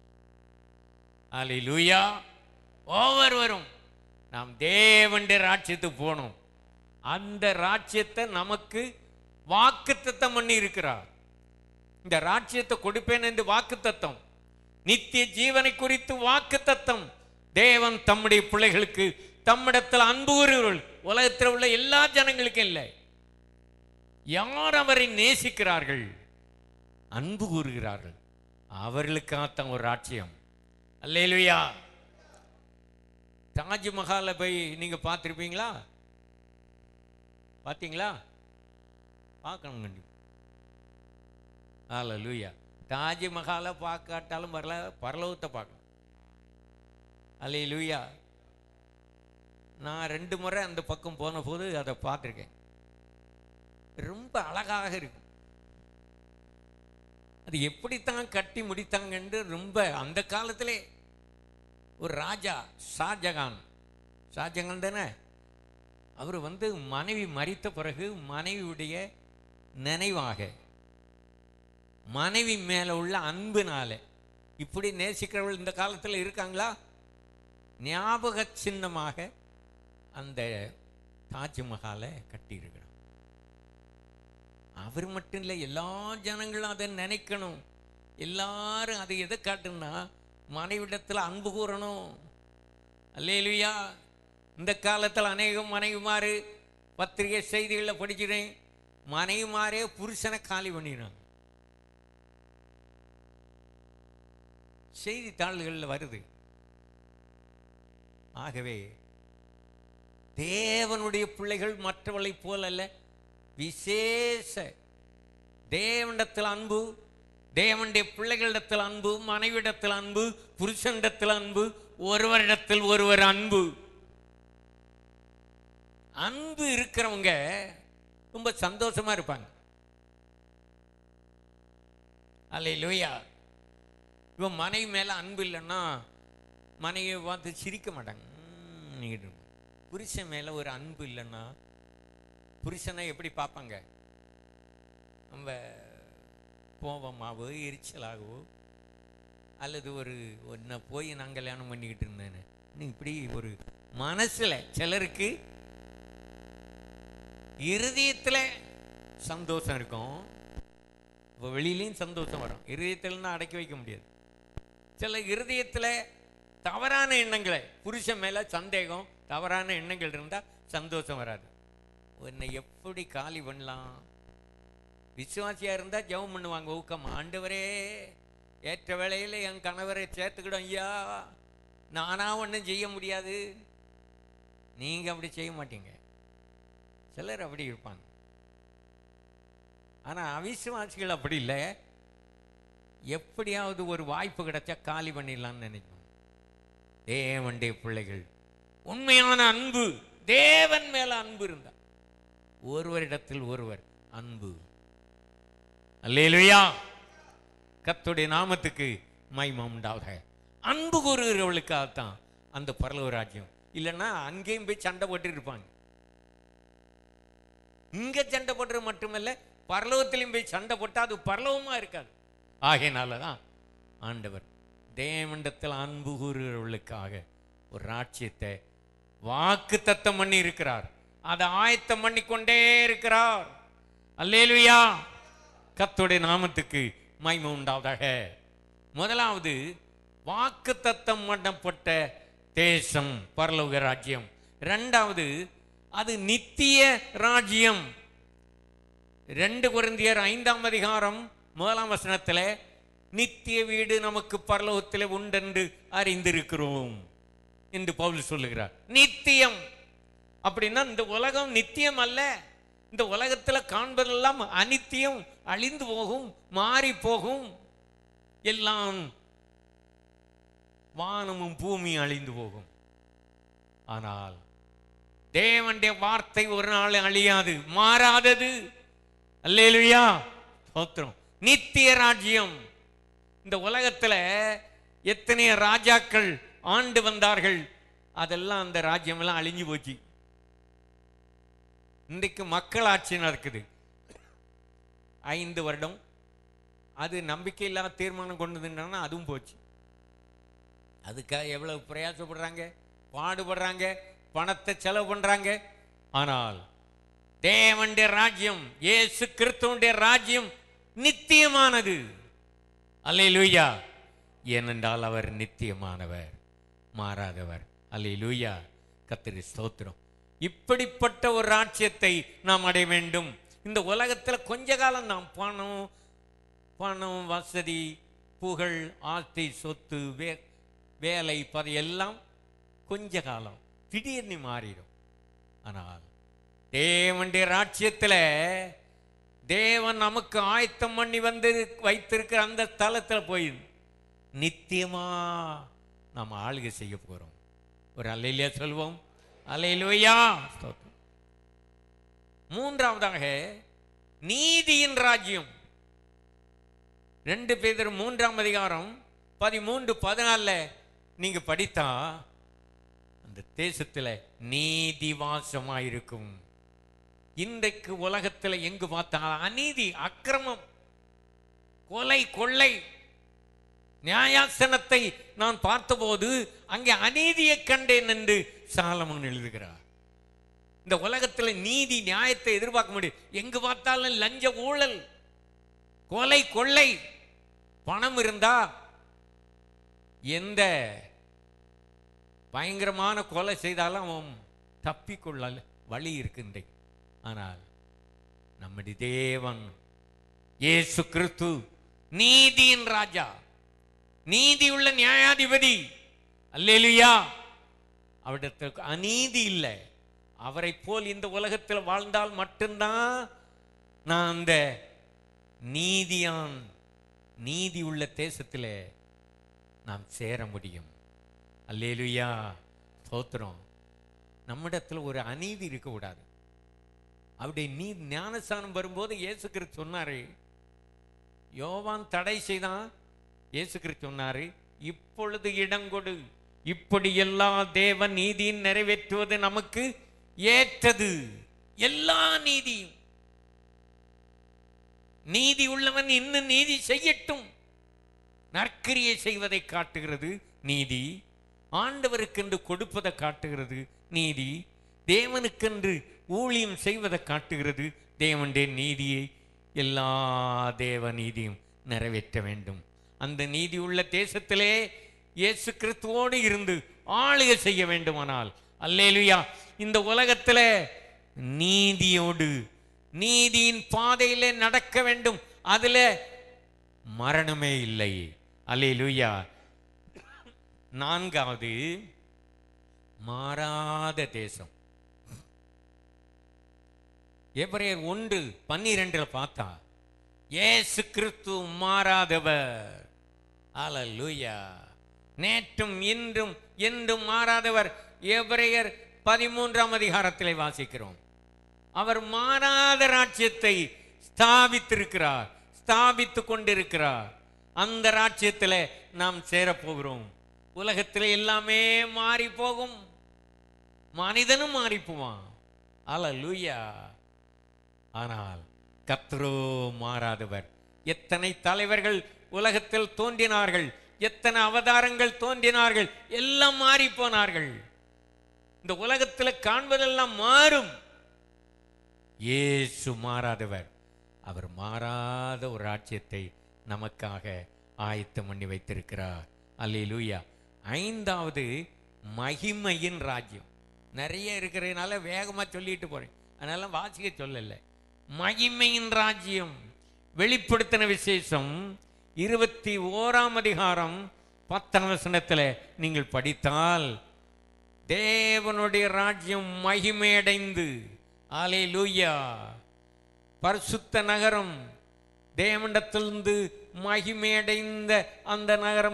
அலை லூயா ஒவ்வொருவரும் நாம் தேவனுடைய ராஜ்யத்துக்கு போகணும் அந்த ராஜ்யத்தை நமக்கு வாக்குத்தத்தம் பண்ணி இருக்கிறார் இந்த ராஜ்யத்தை கொடுப்பேன் என்று வாக்குத்தத்தம் நித்திய ஜீவனை குறித்து வாக்குத்தத்தம் தேவன் தம்முடைய பிள்ளைகளுக்கு தம்மிடத்தில் அன்பு கூறுகிறவர்கள் உலகத்தில் உள்ள எல்லா ஜனங்களுக்கும் இல்லை யார் அவரை நேசிக்கிறார்கள் அன்பு கூறுகிறார்கள் அவர்களுக்காகத்தான் ஒரு ராட்சியம் அல்லேலுயா தாஜ்மஹாலை போய் நீங்க பார்த்துருப்பீங்களா பார்த்தீங்களா பார்க்கணும் கண்டிப்பா அல்லேலூயா தாஜ்மஹாலை பார்க்காட்டாலும் வரல பரலோகத்தை பார்க்கணும் அல்லேலூயா நான் ரெண்டு முறை அந்த பக்கம் போன போது அதை பார்த்துருக்கேன் ரொம்ப அழகாக இருக்கும் அது எப்படித்தான் கட்டி முடித்தாங்கன்னு ரொம்ப அந்த காலத்திலே ஒரு ராஜா ஷாஜகான் ஷாஜகான் தானே அவர் வந்து மனைவி மறித்த பிறகு மனைவியுடைய நினைவாக மனைவி மேல உள்ள அன்புனால இப்படி நேசிக்கிறவர்கள் இந்த காலத்தில் இருக்காங்களா ஞாபக சின்னமாக அந்த தாஜ்மஹாலை கட்டியிருக்கிறான் அவர் மட்டும் இல்லை எல்லா ஜனங்களும் அதை நினைக்கணும் எல்லாரும் அது எதை காட்டுன்னா மனைவிடத்தில் அன்பு கூறணும் அல்லேலுயா இந்த காலத்தில் அநேகம் மனைவிமாறு பத்திரிகை செய்திகளில் படிக்கிறேன் மனைவிமாரே புருஷனை காலி பண்ணிடுறாங்க செய்தித்தாள்களில் வருது ஆகவே தேவனுடைய பிள்ளைகள் மற்றவர்களைப் போல அல்ல விசேஷ தேவனிடத்தில் அன்பு தேவனுடைய பிள்ளைகளிடத்தில் அன்பு மனைவிடத்தில் அன்பு புருஷனிடத்தில் அன்பு ஒருவரிடத்தில் ஒருவர் அன்பு அன்பு இருக்கிறவங்க ரொம்ப சந்தோஷமா இருப்பாங்க அல்ல லூயா இவன் மனைவி மேல அன்பு இல்லைன்னா மனைவியை பார்த்து சிரிக்க மாட்டாங்க ம்ம் நின்னுட்டு இருப்பாங்க. புருஷன் மேல ஒரு அன்பு இல்லைன்னா புருஷனை எப்படி பார்ப்பாங்க நம்ம கோபமாகவோ எரிச்சலாகவோ அல்லது ஒரு ஒன்றை போய் நான் கல்யாணம் பண்ணிக்கிட்டு இருந்தேன்னு இன்னும் இப்படி ஒரு மனசுல சிலருக்கு இருதயத்தில் சந்தோஷம் இருக்கும் இப்போ வெளியிலையும் சந்தோஷம் வரும் இருதயத்தில்னா அடக்கி வைக்க முடியாது சில இருதயத்தில் தவறான எண்ணங்களை புருஷன் மேலே சந்தேகம் தவறான எண்ணங்கள் இருந்தால் சந்தோஷம் வராது உன்னை எப்படி காலி பண்ணலாம் விசுவாசியா இருந்தா ஜெபம் பண்ணுவாங்க ஊக்கம் ஆண்டவரே ஏற்ற வேளையில் என் கணவரை சேர்த்துக்கிடும் ஐயா நானா ஒன்றும் செய்ய முடியாது நீங்க அப்படி செய்ய மாட்டீங்க சிலர் அப்படி இருப்பாங்க ஆனா அவிசுவாசிகள் அப்படி இல்லை எப்படியாவது ஒரு வாய்ப்பு கிடைச்சா காலி பண்ணிடலாம்னு நினைப்பாங்க தேவனுடைய பிள்ளைகள் உண்மையான அன்பு தேவன் மேல அன்பு இருந்தா ஒருவரிடத்தில் ஒருவர் அன்பு அல்லேலுயா கர்த்தருடைய நாமத்துக்கு மகிமை உண்டாவதாக அன்பு கூறுகிறவளுக்காகத்தான் அந்த பரலோக ராஜ்யம் இல்லைன்னா அங்கேயும் போய் சண்டை போட்டு இருப்பாங்க இங்க சண்டை போடுறது மட்டுமல்ல பரலோகத்திலையும் போய் சண்டை போட்டா அது பரலோகமா இருக்காது ஆகையினால தான் ஆண்டவர் தேவண்டத்தில் அன்பு கூறுகிறவர்களுக்காக ஒரு ராட்சியத்தை வாக்கு தத்தம் பண்ணி இருக்கிறார் அதை ஆயத்தம் பண்ணி கொண்டே இருக்கிறார் அல்லேலுயா கர்த்தருடைய நாமத்துக்கு மகிமை உண்டாவதாக முதலாவது வாக்கு தத்தம் பண்ணப்பட்ட தேசம் பரலோக ராஜ்யம் இரண்டாவது அது நித்திய ராஜ்யம் ரெண்டு குருந்தியர் ஐந்தாம் அதிகாரம் முதலாம் வசனத்தில் நித்திய வீடு நமக்கு பரலோகத்தில் உண்டென்று அறிந்திருக்கிறோம் என்று பவுல் சொல்லுகிறார் நித்தியம் அப்படின்னா இந்த உலகம் நித்தியம் அல்ல இந்த உலகத்துல காண்பதெல்லாம் அனித்தியம் அழிந்து போகும் மாறி போகும் எல்லாம் வானமும் பூமியும் அழிந்து போகும் ஆனால் தேவனுடைய வார்த்தை ஒரு நாள் அழியாது மாறாதது அல்லேலுயா ஸ்தோத்திரம் நித்திய ராஜ்யம் இந்த உலகத்துல எத்தனை ராஜாக்கள் ஆண்டு வந்தார்கள் அதெல்லாம் அந்த ராஜ்யம் எல்லாம் அழிஞ்சு போச்சு இன்றைக்கு மக்களாட்சி நடக்குது ஐந்து வருடம் அது நம்பிக்கை இல்லாத தீர்மானம் கொண்டதுன்னா அதுவும் போச்சு அதுக்காக எவ்வளவு பிரயாசப்படுறாங்க பாடுபடுறாங்க பணத்தை செலவு பண்றாங்க ஆனால் தேவனுடைய ராஜ்யம் இயேசு கிறிஸ்துவனுடைய ராஜ்யம் நித்தியமானது அல்லேலூயா ஏனென்றால் அவர் நித்தியமானவர் மாறாதவர் அல்லேலூயா கத்திரி ஸ்தோத்திரம் இப்படிப்பட்ட ஒரு ராஜ்யத்தை நாம் அடைய வேண்டும் இந்த உலகத்தில் கொஞ்ச காலம் நாம் பணம் பணம் வசதி புகழ் ஆஸ்தி சொத்து வே வேலை பதவி எல்லாம் கொஞ்ச காலம் திடீர்னு மாறிடும் ஆனால் தேவனுடைய ராஜ்யத்தில் தேவன் நமக்கு ஆயத்தம் பண்ணி வந்து வைத்திருக்கிற அந்த ஸ்தலத்தில் போய் நித்தியமா நாம் ஆளுகை செய்ய போகிறோம் ஒரு அலையிலையா சொல்வோம் அலையிலுயா மூன்றாவதாக நீதியின் ராஜ்யம் ரெண்டு பேர் மூன்றாம் அதிகாரம் பதிமூன்று பதினாலுல நீங்க படித்தா அந்த தேசத்துல நீதி வாசமா இருக்கும் இன்றைக்கு உலகத்துல எங்கு பார்த்தாலும் அநீதி அக்கிரமம் கொலை கொள்ளை நியாயாசனத்தை நான் பார்த்தபோது அங்கே அநீதியை கண்டேன் என்று சாலமன் எழுதுகிறார் இந்த உலகத்துல நீதி நியாயத்தை எதிர்பார்க்க முடியும் எங்கு பார்த்தாலும் லஞ்ச ஊழல் கொலை கொள்ளை பணம் இருந்தா எந்த பயங்கரமான கொலை செய்தாலும் அவன் தப்பிக்கொள்ள வழி இருக்கின்ற ஆனால் நம்முடைய தேவன் இயேசு கிறிஸ்து நீதியின் ராஜா நீதியுள்ள நியாயாதிபதி அல்லேலுயா அவரிடத்துக்கு அநீதி இல்லை அவரை போல் இந்த உலகத்தில் வாழ்ந்தால் மட்டும்தான் நான் அந்த நீதியான் நீதி உள்ள தேசத்தில் நாம் சேர முடியும் அல்லேலுயா ஸ்தோத்திரம் நம்மிடத்தில் ஒரு அநீதி இருக்கக்கூடாது அவருடைய நீ ஞானஸ்தானம் வரும்போது இயேசு கிறிஸ்து சொன்னாரு யோவான் தடை செய்தான் இயேசு கிறிஸ்து சொன்னாரு இப்பொழுது இடங்கொடு இப்படி எல்லா தேவ நீதியும் நிறைவேற்றுவது நமக்கு ஏற்றது எல்லா நீதியும் நீதி உள்ளவன் இன்னும் நீதி செய்யட்டும் நற்கிரியை செய்வதை காட்டுகிறது நீதி ஆண்டவருக்கென்று கொடுப்பதை காட்டுகிறது நீதி தேவனுக்கென்று ஊழியம் செய்வதை காட்டுகிறது தேவனுடைய நீதியை எல்லா தேவ நீதியும் நிறைவேற்ற வேண்டும் அந்த நீதி உள்ள தேசத்திலே இயேசு கிறிஸ்துவோடு இருந்து ஆளுகை செய்ய வேண்டுமானால் அல்லேலுயா இந்த உலகத்துல நீதியோடு நீதியின் பாதையிலே நடக்க வேண்டும் அதுல மரணமே இல்லை அல்லேலுயா நான்காவது மாறாத தேசம் எபிரேயர் ஒன்று பன்னிரெண்டுல பார்த்தா இயேசு கிறிஸ்து மாறாதவர் அல்லேலூயா நேற்றும் இன்றும் என்றும் மாறாதவர் எபிரேயர் பதிமூன்றாம் அதிகாரத்திலே வாசிக்கிறோம் அவர் மாறாத ராஜ்யத்தை ஸ்தாபித்திருக்கிறார் ஸ்தாபித்துக் கொண்டிருக்கிறார் அந்த ராஜ்யத்தில் நாம் சேரப்போகிறோம் உலகத்தில் எல்லாமே மாறி போகும் மனிதனும் மாறி போவான் அல்லேலூயா ஆனால் கர்த்தரோ மாறாதவர் எத்தனை தலைவர்கள் உலகத்தில் தோன்றினார்கள் எத்தனை அவதாரங்கள் தோன்றினார்கள் எல்லாம் மாறி போனார்கள் இந்த உலகத்தில் காண்பதெல்லாம் மாறும் இயேசு மாறாதவர் அவர் மாறாத ஒரு ராஜ்யத்தை நமக்காக ஆயத்தம் பண்ணி வைத்திருக்கிறார் அல்லேலூயா ஐந்தாவது மகிமையின் ராஜ்யம் நிறைய இருக்கிறதுனால வேகமா சொல்லிட்டு போறேன் அதனால வாசிக்க சொல்லல மகிமையின் ராஜ்யம் வெளிப்படுத்தின விசேஷம் இருபத்தி ஓராம் அதிகாரம் பத்தாம் வசனத்துல நீங்கள் படித்தால் தேவனுடைய ராஜ்யம் மகிமையடைந்து ஆலே லூயா பரிசுத்த நகரம் தேவனிடத்திலிருந்து மகிமையடைந்த அந்த நகரம்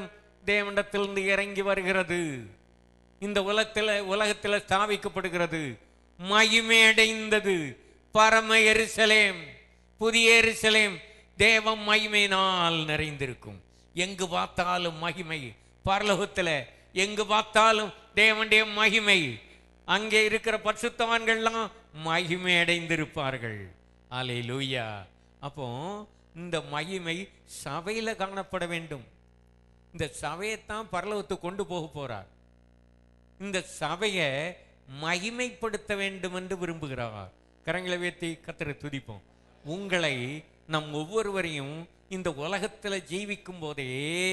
தேவனிடத்திலிருந்து இறங்கி வருகிறது இந்த உலகத்தில் உலகத்தில் ஸ்தாபிக்கப்படுகிறது மகிமை அடைந்தது பரம எருசலேம் புதிய எருசலேம் தேவ மகிமையினால் நிறைந்திருக்கும் எங்கு பார்த்தாலும் மகிமை பரலோகத்தில் எங்கு பார்த்தாலும் தேவனுடைய மகிமை அங்கே இருக்கிற பரிசுத்தவான்கள்லாம் மகிமை அடைந்திருப்பார்கள் அலை லூயா அப்போ இந்த மகிமை சபையில காணப்பட வேண்டும் இந்த சபையைத்தான் பரலோகத்துக்கு கொண்டு போக போறார் இந்த சபையை மகிமைப்படுத்த வேண்டும் என்று விரும்புகிறார் கரங்களை உயர்த்தி கத்தரை துதிப்போம் உங்களை நம் ஒவ்வொருவரையும் இந்த உலகத்துல ஜீவிக்கும் போதே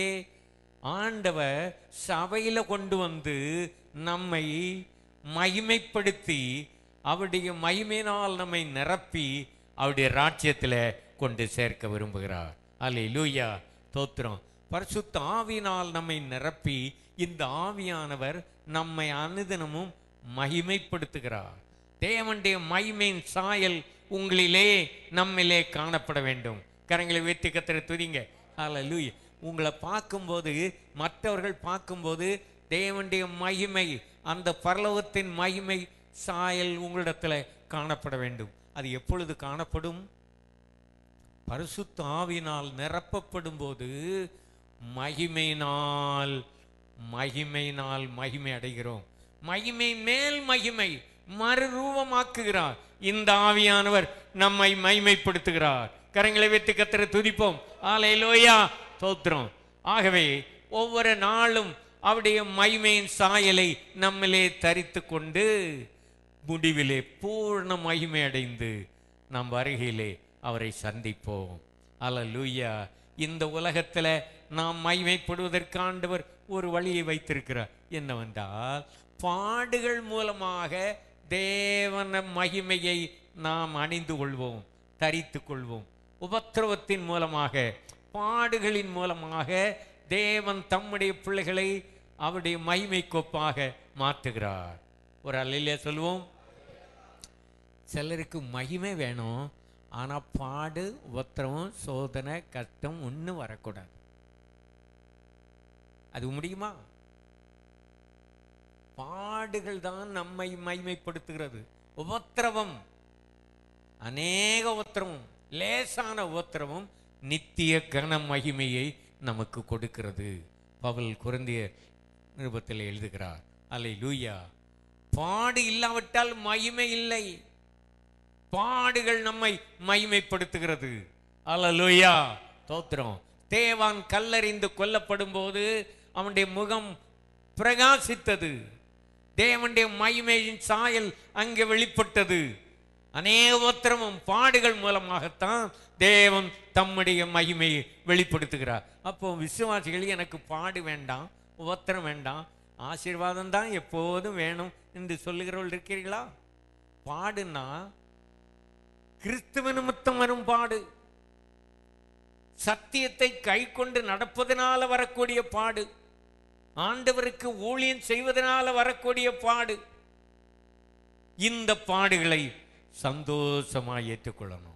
ஆண்டவர் சபையில கொண்டு வந்து நம்மை மகிமைப்படுத்தி அவருடைய மகிமையினால் நம்மை நிரப்பி அவருடைய ராஜ்யத்துல கொண்டு சேர்க்க விரும்புகிறார் அல்ல லூயா தோத்திரம் பரிசுத்த ஆவியினால் நம்மை நிரப்பி இந்த ஆவியானவர் நம்மை அனுதினமும் மகிமைப்படுத்துகிறார் தேவனுடைய மகிமையின் சாயல் உங்களிலே நம்மிலே காணப்பட வேண்டும் கரங்களை உயர்த்தி கத்திர துதிங்க அல்ல உங்களை பார்க்கும்போது மற்றவர்கள் பார்க்கும்போது தேவனுடைய மகிமை அந்த பரலோகத்தின் மகிமை சாயல் உங்களிடத்துல காணப்பட வேண்டும் அது எப்பொழுது காணப்படும் பரிசுத்த ஆவினால் நிரப்பப்படும் போது மகிமையினால் மகிமையினால் மகிமை அடைகிறோம் மகிமை மேல் மகிமை மறுரூபமாக்குகிறார் இந்த ஆவியானவர் நம்மை மகிமைப்படுத்துகிறார் கரங்களை வைத்து கத்திர துதிப்போம் ஆலை லோயா தோத்திரம் ஆகவே ஒவ்வொரு நாளும் அவருடைய மகிமையின் சாயலை நம்மிலே தரித்து கொண்டு முடிவிலே பூர்ண மகிமை அடைந்து நம் வருகையிலே அவரை சந்திப்போம் அல்லேலூயா இந்த உலகத்துல நாம் மகிமைப்படுவதற்கு ஆண்டவர் ஒரு வழியை வைத்திருக்கிறார் என்னவென்றால் பாடுகள் மூலமாக தேவன மகிமையை நாம் அணிந்து கொள்வோம் தரித்து கொள்வோம் உபத்திரவத்தின் மூலமாக பாடுகளின் மூலமாக தேவன் தம்முடைய பிள்ளைகளை அவருடைய மகிமை கொப்பாக மாற்றுகிறார் ஒரு அல்லையிலே சொல்லுவோம் சிலருக்கு மகிமை வேணும் ஆனா பாடு உபத்திரவம் சோதனை கஷ்டம் ஒன்றும் வரக்கூடாது அது முடியுமா பாடுகள் தான் நம்மை மகிமைப்படுத்துகிறது உபத்திரவம் அநேக உபத்திரவம் லேசான உபத்திரவம் நித்திய கன மகிமையை நமக்கு கொடுக்கிறது பவுல் குருந்திய நிருபத்தில் எழுதுகிறார் அல்லை லூயா பாடு இல்லாவிட்டால் மகிமை இல்லை பாடுகள் நம்மை மகிமைப்படுத்துகிறது அல்லேலூயா தோத்திரம் தேவான் கல்லறிந்து கொல்லப்படும் போது அவனுடைய முகம் பிரகாசித்தது தேவனுடைய மகிமையின் சாயல் அங்கே வெளிப்பட்டது அநேக உத்திரமும் பாடுகள் மூலமாகத்தான் தேவன் தம்முடைய மகிமையை வெளிப்படுத்துகிறார் அப்போ விசுவாசிகள் எனக்கு பாடு வேண்டாம் உபத்திரம் வேண்டாம் ஆசீர்வாதம் தான் எப்போதும் வேணும் என்று சொல்லுகிறவர்கள் இருக்கிறீர்களா பாடுனா கிறிஸ்துவ நிமித்தம் வரும் பாடு சத்தியத்தை கை கொண்டு நடப்பதனால வரக்கூடிய பாடு ஆண்டவருக்கு ஊழியம் செய்வதனால வரக்கூடிய பாடு இந்த பாடுகளை சந்தோஷமாய் ஏற்றுக்கொள்ளணும்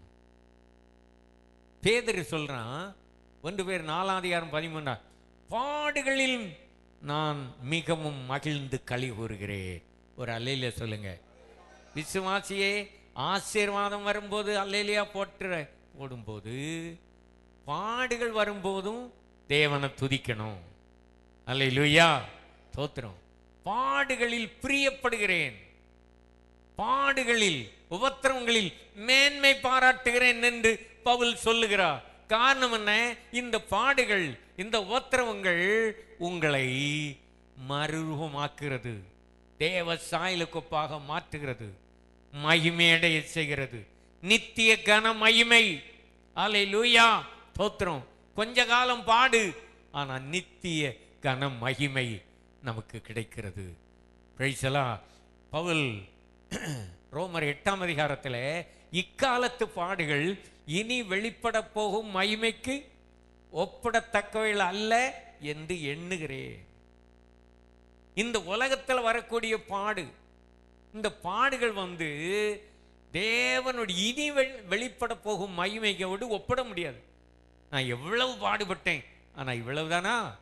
பேதர் சொல்றான் ஒன்று பேர் நாலாதிகாரம் பதிமூணா பாடுகளில் நான் மிகவும் மகிழ்ந்து களி கூறுகிறேன் ஒரு அல்லையில சொல்லுங்க விசுவாசியே ஆசீர்வாதம் வரும்போது அல்லையிலையா போட்டுற போடும்போது பாடுகள் வரும்போதும் தேவனை துதிக்கணும் அல்லையிலுயா தோத்திரம் பாடுகளில் பிரியப்படுகிறேன் பாடுகளில் உபத்திரவங்களில் மேன்மை பாராட்டுகிறேன் என்று பவுல் சொல்லுகிறார் காரணம் என்ன இந்த பாடுகள் இந்த உபத்திரவங்கள் உங்களை மறுரூபமாக்குகிறது தேவ சாயலுக்கொப்பாக மாற்றுகிறது மகிமையடைய செய்கிறது நித்திய கன மகிமை அலை லூயா தோத்திரம் கொஞ்ச காலம் பாடு ஆனா நித்திய கன மகிமை நமக்கு கிடைக்கிறது பிரைசலா பவுல் ரோமர் எட்டாம் அதிகாரத்தில் இக்காலத்து பாடுகள் இனி வெளிப்பட போகும் மகிமைக்கு ஒப்பிடத்தக்கவைகள் அல்ல என்று எண்ணுகிறேன் இந்த உலகத்தில் வரக்கூடிய பாடு இந்த பாடுகள் வந்து தேவனுடைய இனி வெ- வெளிப்பட போகும் மகிமையோடு ஒப்பிட முடியாது நான் எவ்வளவு பாடுபட்டேன் ஆனா இவ்வளவுதானா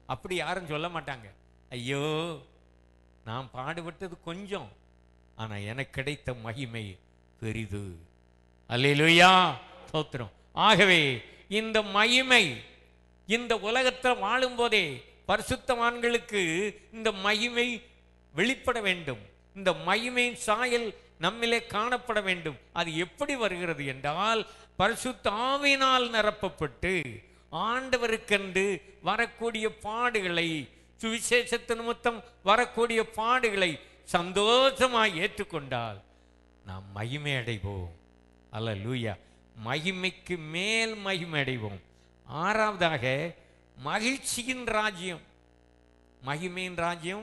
அப்படி யாரும் சொல்ல மாட்டாங்க ஐயோ நான் பாடுபட்டது கொஞ்சம் ஆனா எனக்கு கிடைத்த மகிமை பெரிது அல்லேலூயா ஸ்தோத்திரம் ஆகவே இந்த மகிமை இந்த உலகத்தில் வாழும்போதே பரிசுத்தவான்களுக்கு இந்த மகிமை வெளிப்பட வேண்டும் இந்த மகிமையின் சாயல் நம்மிலே காணப்பட வேண்டும் அது எப்படி வருகிறது என்றால் பரிசுத்த ஆவியினால் நிரப்பப்பட்டு ஆண்டவருக்கென்று வரக்கூடிய பாடுகளை சுவிசேஷத்து நிமித்தம் வரக்கூடிய பாடுகளை சந்தோஷமாய் ஏற்றுக்கொண்டால் நாம் மகிமை அடைவோம் அல்ல லூயா மகிமைக்கு மேல் மகிமை அடைவோம் ஆறாவதாக மகிழ்ச்சியின் ராஜ்யம் மகிமையின் ராஜ்யம்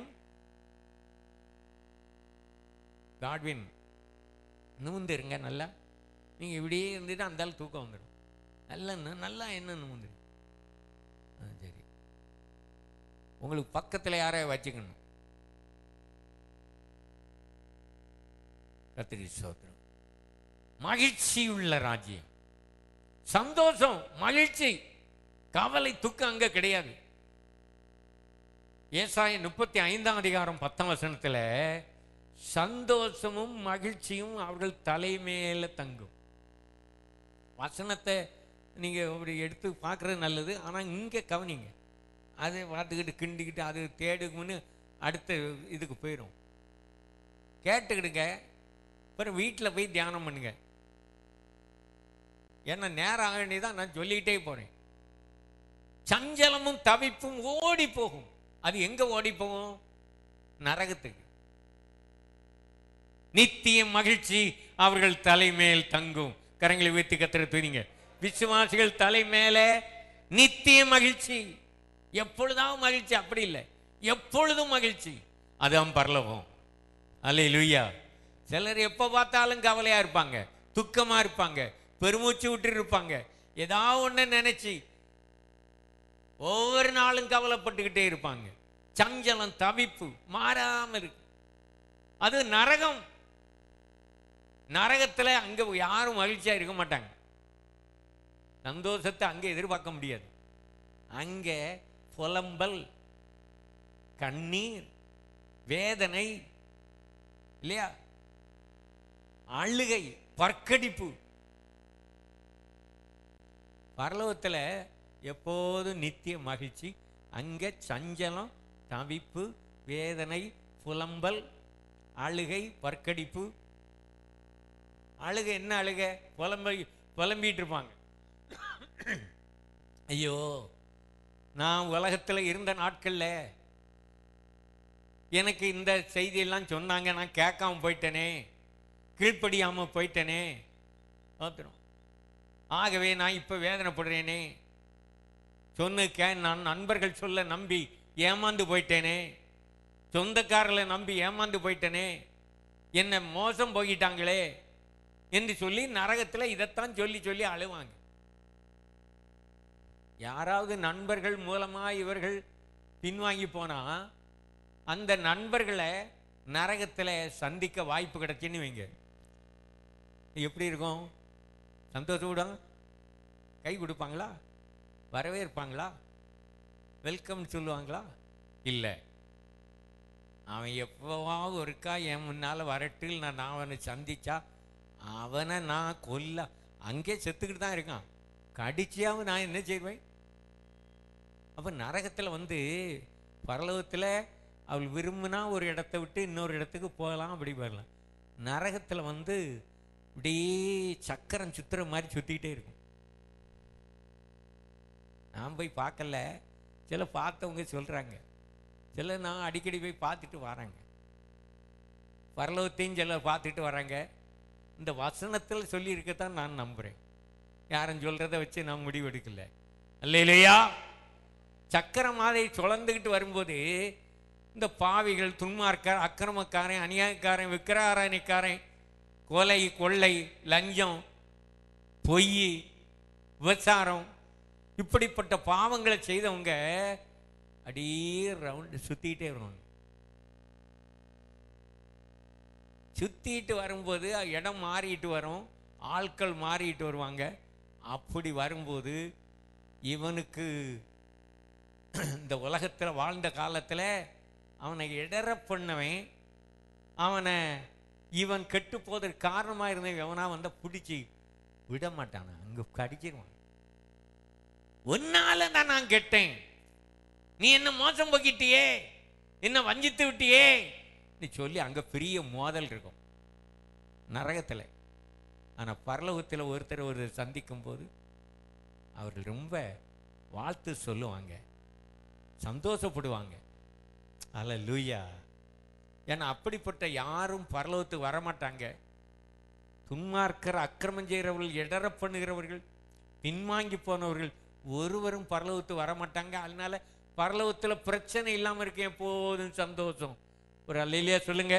காட்வின் நூந்துருங்க நல்லா நீங்கள் இப்படியே இருந்துட்டு அந்த ஆள் தூக்கம் வந்துடும் நல்லா நு- நல்லா என்ன நூந்துரு ஆ, சரி உங்களுக்கு பக்கத்தில் யாரையும் வச்சுக்கணும் கத்திரி சோத்திரம் மகிழ்ச்சி உள்ள ராஜ்யம் சந்தோஷம் மகிழ்ச்சி கவலை துக்கம் அங்க கிடையாது ஏசாய முப்பத்தி ஐந்தாம் அதிகாரம் பத்தாம் வசனத்துல சந்தோஷமும் மகிழ்ச்சியும் அவர்கள் தலைமையில தங்கும் வசனத்தை நீங்க அப்படி எடுத்து பார்க்கறது நல்லது ஆனா இங்க கவனிங்க அதை பார்த்துக்கிட்டு கிண்டிக்கிட்டு அது தேடுக்குன்னு அடுத்த இதுக்கு போயிடும் கேட்டுக்கிடுங்க அப்புறம் வீட்டில் போய் தியானம் பண்ணுங்க ஏன்னா நேரம் ஆக வேண்டியதான் நான் சொல்லிக்கிட்டே போறேன் சஞ்சலமும் தவிப்பும் ஓடி போகும் அது எங்க ஓடி போகும் நரகத்துக்கு நித்திய மகிழ்ச்சி அவர்கள் தலைமேல் தங்கும் கரங்களை வைத்து கத்திர துணிங்க விசுவாசிகள் தலைமேல நித்திய மகிழ்ச்சி எப்பொழுதாவும் மகிழ்ச்சி அப்படி இல்லை எப்பொழுதும் மகிழ்ச்சி அதான் பரலோகம் அல்லே லூயா சிலர் எப்போ பார்த்தாலும் கவலையா இருப்பாங்க துக்கமா இருப்பாங்க பெருமூச்சு விட்டு இருப்பாங்க ஏதாவது ஒண்ணு நினைச்சு ஒவ்வொரு நாளும் கவலைப்பட்டுக்கிட்டே இருப்பாங்க சஞ்சலம் தவிப்பு மாறாம இருக்கு அது நரகம் நரகத்துல அங்க யாரும் மகிழ்ச்சியா இருக்க மாட்டாங்க சந்தோஷத்தை அங்க எதிர்பார்க்க முடியாது அங்க புலம்பல் கண்ணீர் வேதனை இல்லையா அழுகை பற்கடிப்பு பரலோகத்தில் எப்போதும் நித்திய மகிழ்ச்சி அங்கே சஞ்சலம் தவிப்பு வேதனை புலம்பல் அழுகை பற்கடிப்பு அழுகை என்ன அழுகை புலம்பி புலம்பிட்டு இருப்பாங்க ஐயோ நான் உலகத்தில் இருந்த நாட்களில் எனக்கு இந்த செய்தியெல்லாம் சொன்னாங்க நான் கேட்காம போயிட்டேனே கீழ்ப்படியாம போயிட்டேனே பார்த்துரும் ஆகவே நான் இப்போ வேதனைப்படுறேனே சொன்ன கே நான் நண்பர்கள் சொல்ல நம்பி ஏமாந்து போயிட்டேனே சொந்தக்காரர்களை நம்பி ஏமாந்து போயிட்டேனே என்னை மோசம் போகிட்டாங்களே என்று சொல்லி நரகத்தில் இதைத்தான் சொல்லி சொல்லி அழுவாங்க யாராவது நண்பர்கள் மூலமா இவர்கள் பின்வாங்கி போனா அந்த நண்பர்களை நரகத்தில் சந்திக்க வாய்ப்பு கிடைச்சுன்னு வைங்க எப்படி இருக்கும் சந்தோஷம் கை கொடுப்பாங்களா வரவேற்பாங்களா வெல்கம் சொல்லுவாங்களா இல்லை அவன் எப்போவாவது ஒருக்கா என் முன்னால் வரட்டில் நான் நான் அவனை சந்திச்சா அவனை நான் கொல்ல அங்கே செத்துக்கிட்டு தான் இருக்கான் கடிச்சியாவும் நான் என்ன செய்வேன் அப்போ நரகத்தில் வந்து பரலோகத்தில் அவள் விரும்பினா ஒரு இடத்த விட்டு இன்னொரு இடத்துக்கு போகலாம் அப்படி வரலாம் நரகத்தில் வந்து இப்படியே சக்கரம் சுத்துற மாதிரி சுத்திக்கிட்டே இருக்கும் நான் போய் பார்க்கல சில பார்த்தவங்க சொல்றாங்க சில நான் அடிக்கடி போய் பார்த்துட்டு வராங்க பரலோகத்தையும் சிலர் பார்த்துட்டு வராங்க இந்த வசனத்தில் சொல்லியிருக்கத்தான் நான் நம்புறேன் யாரும் சொல்றதை வச்சு நான் முடிவெடுக்கல இல்லையா சக்கரம் அதை சுழந்துக்கிட்டு வரும்போது இந்த பாவிகள் துன்மார்க்கர் அக்கிரமக்காரன் அநியாயக்காரன் விக்கிராராணிக்காரன் கொலை கொள்ளை லஞ்சம் பொய் விபச்சாரம் இப்படிப்பட்ட பாவங்களை செய்தவங்க அப்படியே ரவுண்டு சுத்திட்டே வருவாங்க சுத்திட்டு வரும்போது இடம் மாறிட்டு வரும் ஆட்கள் மாறிட்டு வருவாங்க அப்படி வரும்போது இவனுக்கு இந்த உலகத்தில் வாழ்ந்த காலத்தில் அவனை இடற பண்ணவன் அவனை இவன் கெட்டு போவதற்கு காரணமாக இருந்தவன் எவனா வந்தா பிடிச்சி விட மாட்டானா அங்கே கடிச்சிருவான் உன்னால தான் நான் கெட்டேன் நீ என்ன மோசம் போக்கிட்டியே என்ன வஞ்சித்து விட்டியே நீ சொல்லி அங்கே பெரிய மோதல் இருக்கும் நரகத்தில் ஆனால் பரலோகத்தில் ஒருத்தர் ஒரு சந்திக்கும் போது அவர்கள் ரொம்ப வாழ்த்து சொல்லுவாங்க சந்தோஷப்படுவாங்க அல்ல லூயா ஏன்னா அப்படிப்பட்ட யாரும் பரலோகத்துக்கு வரமாட்டாங்க துன்மார்க்கர் அக்கிரமம் செய்கிறவர்கள் இடற பண்ணுகிறவர்கள் பின்வாங்கி போனவர்கள் ஒருவரும் பரலோகத்துக்கு வரமாட்டாங்க அதனால பரலோகத்தில் பிரச்சனை இல்லாமல் இருக்கேன் எப்போதும் சந்தோஷம் ஒரு அல்லையிலேயே சொல்லுங்க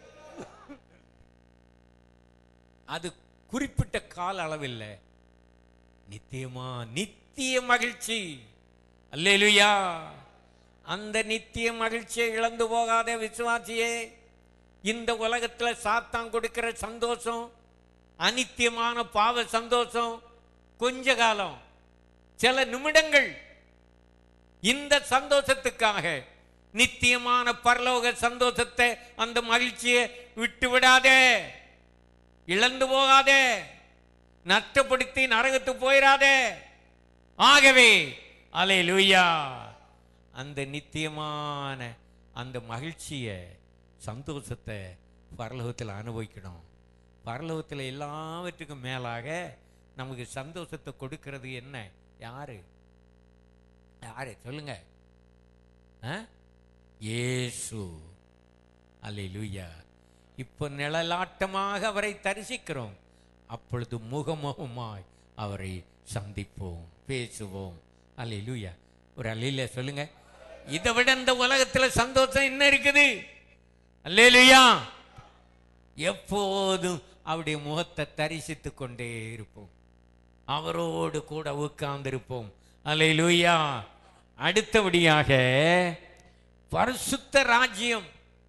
அது குறிப்பிட்ட கால அளவில்லை நித்தியமா நித்திய மகிழ்ச்சி அல்லேலுயா அந்த நித்திய மகிழ்ச்சியை இழந்து போகாத விசுவாசியே இந்த உலகத்துல சாத்தான் கொடுக்கிற சந்தோஷம் அனித்தியமான பாவ சந்தோஷம் கொஞ்ச காலம் சில நிமிடங்கள் இந்த சந்தோஷத்துக்காக நித்தியமான பரலோக சந்தோஷத்தை அந்த மகிழ்ச்சியை விட்டு விடாதே இழந்து போகாதே நஷ்டப்படுத்தி நரகத்து போயிடாதே ஆகவே அலை லூயா அந்த நித்தியமான அந்த மகிழ்ச்சியை சந்தோஷத்தை பரலோகத்தில் அனுபவிக்கணும் பரலோகத்தில் எல்லாவற்றுக்கும் மேலாக நமக்கு சந்தோஷத்தை கொடுக்கிறது என்ன யாரு யாரு சொல்லுங்க ஆ? இயேசு அல்லேலூயா இப்போ நிழலாட்டமாக அவரை தரிசிக்கிறோம் அப்பொழுது முகமுகமாய் அவரை சந்திப்போம் பேசுவோம் அல்லேலூயா ஒரு அல்லையில சொல்லுங்க இதை விட இந்த உலகத்துல சந்தோஷம் என்ன இருக்குது அல்லேலூயா எப்போதும் அவருடைய முகத்தை தரிசித்து கொண்டே இருப்போம் அவரோடு கூட உட்கார்ந்திருப்போம் அல்லேலூயா அடுத்தபடியாக பரிசுத்த ராஜ்யம்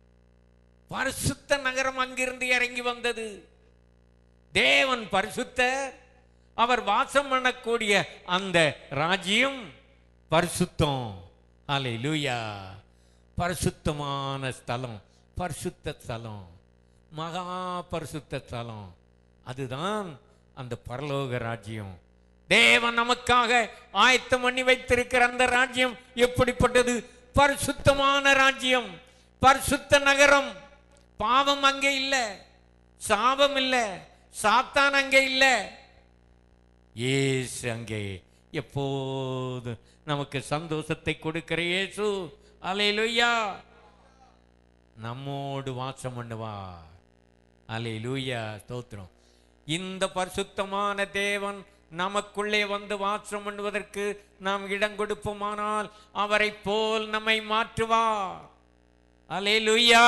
பரிசுத்த நகரம் அங்கிருந்து இறங்கி வந்தது தேவன் பரிசுத்தர் அவர் வாசம் பண்ணக்கூடிய அந்த ராஜ்யம் பரிசுத்தம் அல்லேலூயா பரிசுத்தமான ஸ்தலம் பரிசுத்த ஸ்தலம் மகா பரிசுத்த ஸ்தலம் அதுதான் அந்த பரலோக ராஜ்யம் தேவன் நமக்காக ஆயத்தம் பண்ணி வைத்திருக்கிற அந்த ராஜ்யம் எப்படிப்பட்டது பரிசுத்தமான ராஜ்யம் பரிசுத்த நகரம் பாவம் அங்கே இல்லை சாபம் இல்லை சாத்தான் அங்கே இல்லை இயேசு அங்கே எப்போது நமக்கு சந்தோஷத்தை கொடுக்கிற இயேசு அலையிலுயா நம்மோடு வாசம் பண்ணுவா அலையிலுயா ஸ்தோத்திரம் இந்த பரிசுத்தமான தேவன் நமக்குள்ளே வந்து வாசம் பண்ணுவதற்கு நாம் இடம் கொடுப்போமானால் அவரை போல் நம்மை மாற்றுவார் அலையிலுயா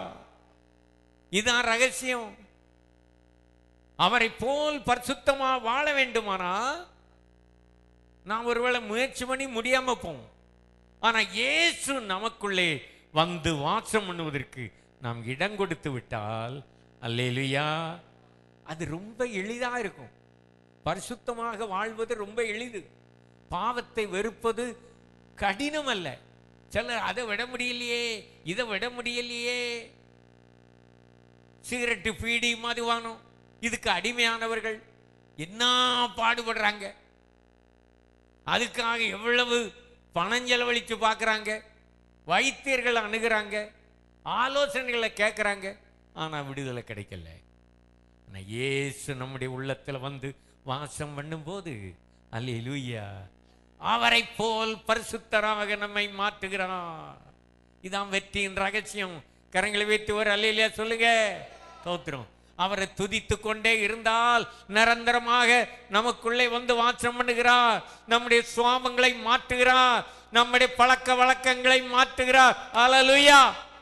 இதான் ரகசியம் அவரை போல் பரிசுத்தமா வாழ வேண்டுமானா நாம் ஒருவேளை முயற்சி பண்ணி முடியாம போவோம் ஆனா இயேசு நமக்குள்ளே வந்து வாசம் பண்ணுவதற்கு நாம் இடம் கொடுத்து விட்டால் அல்லேலுயா அது ரொம்ப எளிதா இருக்கும் பரிசுத்தமாக வாழ்வது ரொம்ப எளிது பாவத்தை வெறுப்பது கடினம் அல்ல சிலர் அதை விட முடியலையே இதை விட முடியலையே சிகரெட்டு பீடி மதுவானம் இதுக்கு அடிமையானவர்கள் என்ன பாடுபடுறாங்க அதுக்காக எவ்வளவு பணம் செலவழித்து பார்க்குறாங்க வைத்தியர்கள் அணுகுறாங்க ஆலோசனைகளை கேட்குறாங்க ஆனால் விடுதலை கிடைக்கல ஆனால் இயேசு நம்முடைய உள்ளத்தில் வந்து வாசம் பண்ணும்போது அல்லேலூயா அவரை போல் பரிசுத்தராக நம்மை மாற்றுகிறார் இதான் வெற்றியின் ரகசியம் கரங்களை வைத்து ஒரு அல்லையிலே சொல்லுங்க தோத்திரம் அவரை துதித்து கொண்டே இருந்தால் நிரந்தரமாக நமக்குள்ளே வந்து வாசம் பண்ணுகிறார் நம்முடைய சுவாமங்களை மாற்றுகிறார் நம்முடைய பழக்க வழக்கங்களை மாற்றுகிறார் அலலுயா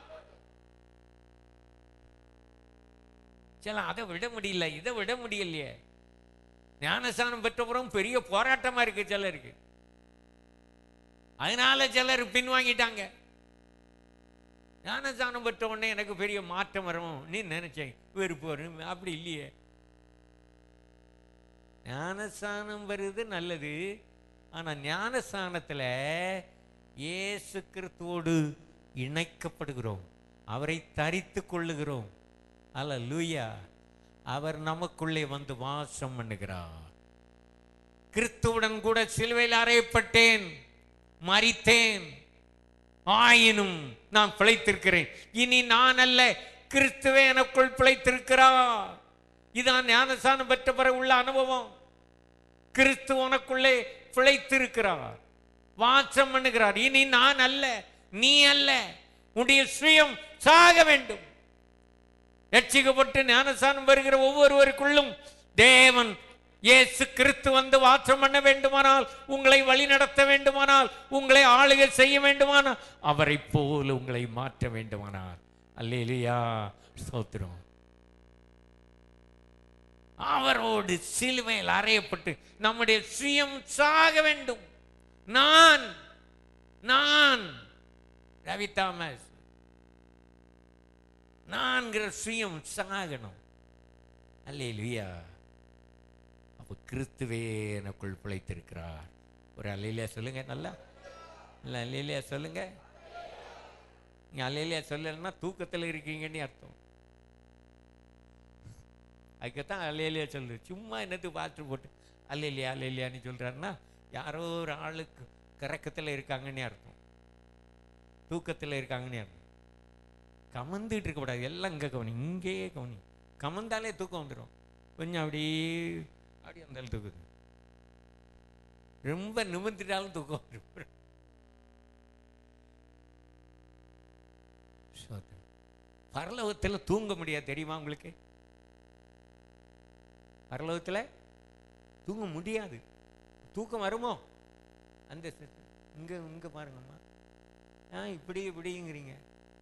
சில அதை விட முடியல இதை விட முடியலையே ஞானஸ்தானம் பெற்றப்புறம் பெரிய போராட்டமா இருக்கு சிலருக்கு அதனால சிலர் பின்வாங்கிட்டாங்க ஞானஸ்தானம் பெற்ற உடனே எனக்கு பெரிய மாற்றம் வரும் நீ நினைச்சேன் வெறுப்பு வரும் அப்படி இல்லையே ஞானஸ்தானம் வருது நல்லது ஆனா ஞானஸ்தானத்துல இயேசு கிறிஸ்துவோடு இணைக்கப்படுகிறோம் அவரை தரித்து கொள்ளுகிறோம் அல்ல லூயா அவர் நமக்குள்ளே வந்து வாசம் பண்ணுகிறார் கிறிஸ்துவுடன் கூட சிலுவையில் அறையப்பட்டேன் மரித்தேன் ஆயினும் நான் பிழைத்திருக்கிறேன் இனி நான் அல்ல கிறிஸ்துவே எனக்குள் பிழைத்திருக்கிறார் இதான் ஞானசானம் பெற்ற பிறகு உள்ள அனுபவம் கிறிஸ்து உனக்குள்ளே பிழைத்திருக்கிறார் வாசம் பண்ணுகிறார் இனி நான் அல்ல நீ அல்ல உன்னுடைய சுயம் சாக வேண்டும் ரட்சிக்கப்பட்டு ஞானசானம் வருகிற ஒவ்வொருவருக்குள்ளும் தேவன் இயேசு கிறிஸ்து வந்து வாசம் பண்ண வேண்டுமானால் உங்களை வழி நடத்த வேண்டுமானால் உங்களை ஆளுகை செய்ய வேண்டுமானால் அவரை போல உங்களை மாற்ற வேண்டுமானால் அல்லேலியா ஸ்தோத்திரம் அவரோடு சிலுவையில் அறையப்பட்டு நம்முடைய சுயம் சாக வேண்டும் நான் நான் ரவி தாமஸ் நான்கிற சுயம் சாகணும் அல்லேலுயா அப்போ கிறிஸ்துவே எனக்குள் பிழைத்திருக்கிறார் ஒரு அல்லையிலியா சொல்லுங்க நல்லா இல்லை அல்லையிலியா சொல்லுங்க நீங்க அல்லையிலியா சொல்லலைன்னா தூக்கத்தில் இருக்கீங்கன்னு அர்த்தம் அதுக்குத்தான் அல்லையிலியா சொல்லு சும்மா என்னத்துக்கு பாஸ்டர் போட்டு அல்லையிலியா அல்லையிலியான்னு சொல்றாருன்னா யாரோ ஒரு ஆளுக்கு கறக்கத்தில் இருக்காங்கன்னு அர்த்தம் தூக்கத்தில் இருக்காங்கன்னு அர்த்தம் கமந்துட்டு இருக்கக்கூடாது எல்லாம் இங்கே கவனி இங்கேயே கவனி கமந்தாலே தூக்கம் வந்துடும் கொஞ்சம் அப்படியே அப்படி வந்தாலும் தூக்குது ரொம்ப நிமிர்ந்துட்டாலும் தூக்கம் வரும் ஸ்தோத்திரம். பரலோகத்தில் தூங்க முடியாது தெரியுமா உங்களுக்கு பரலோகத்தில் தூங்க முடியாது தூக்கம் வருமோ அந்த இங்கே இங்கே பாருங்கம்மா ஆ இப்படி இப்படிங்கிறீங்க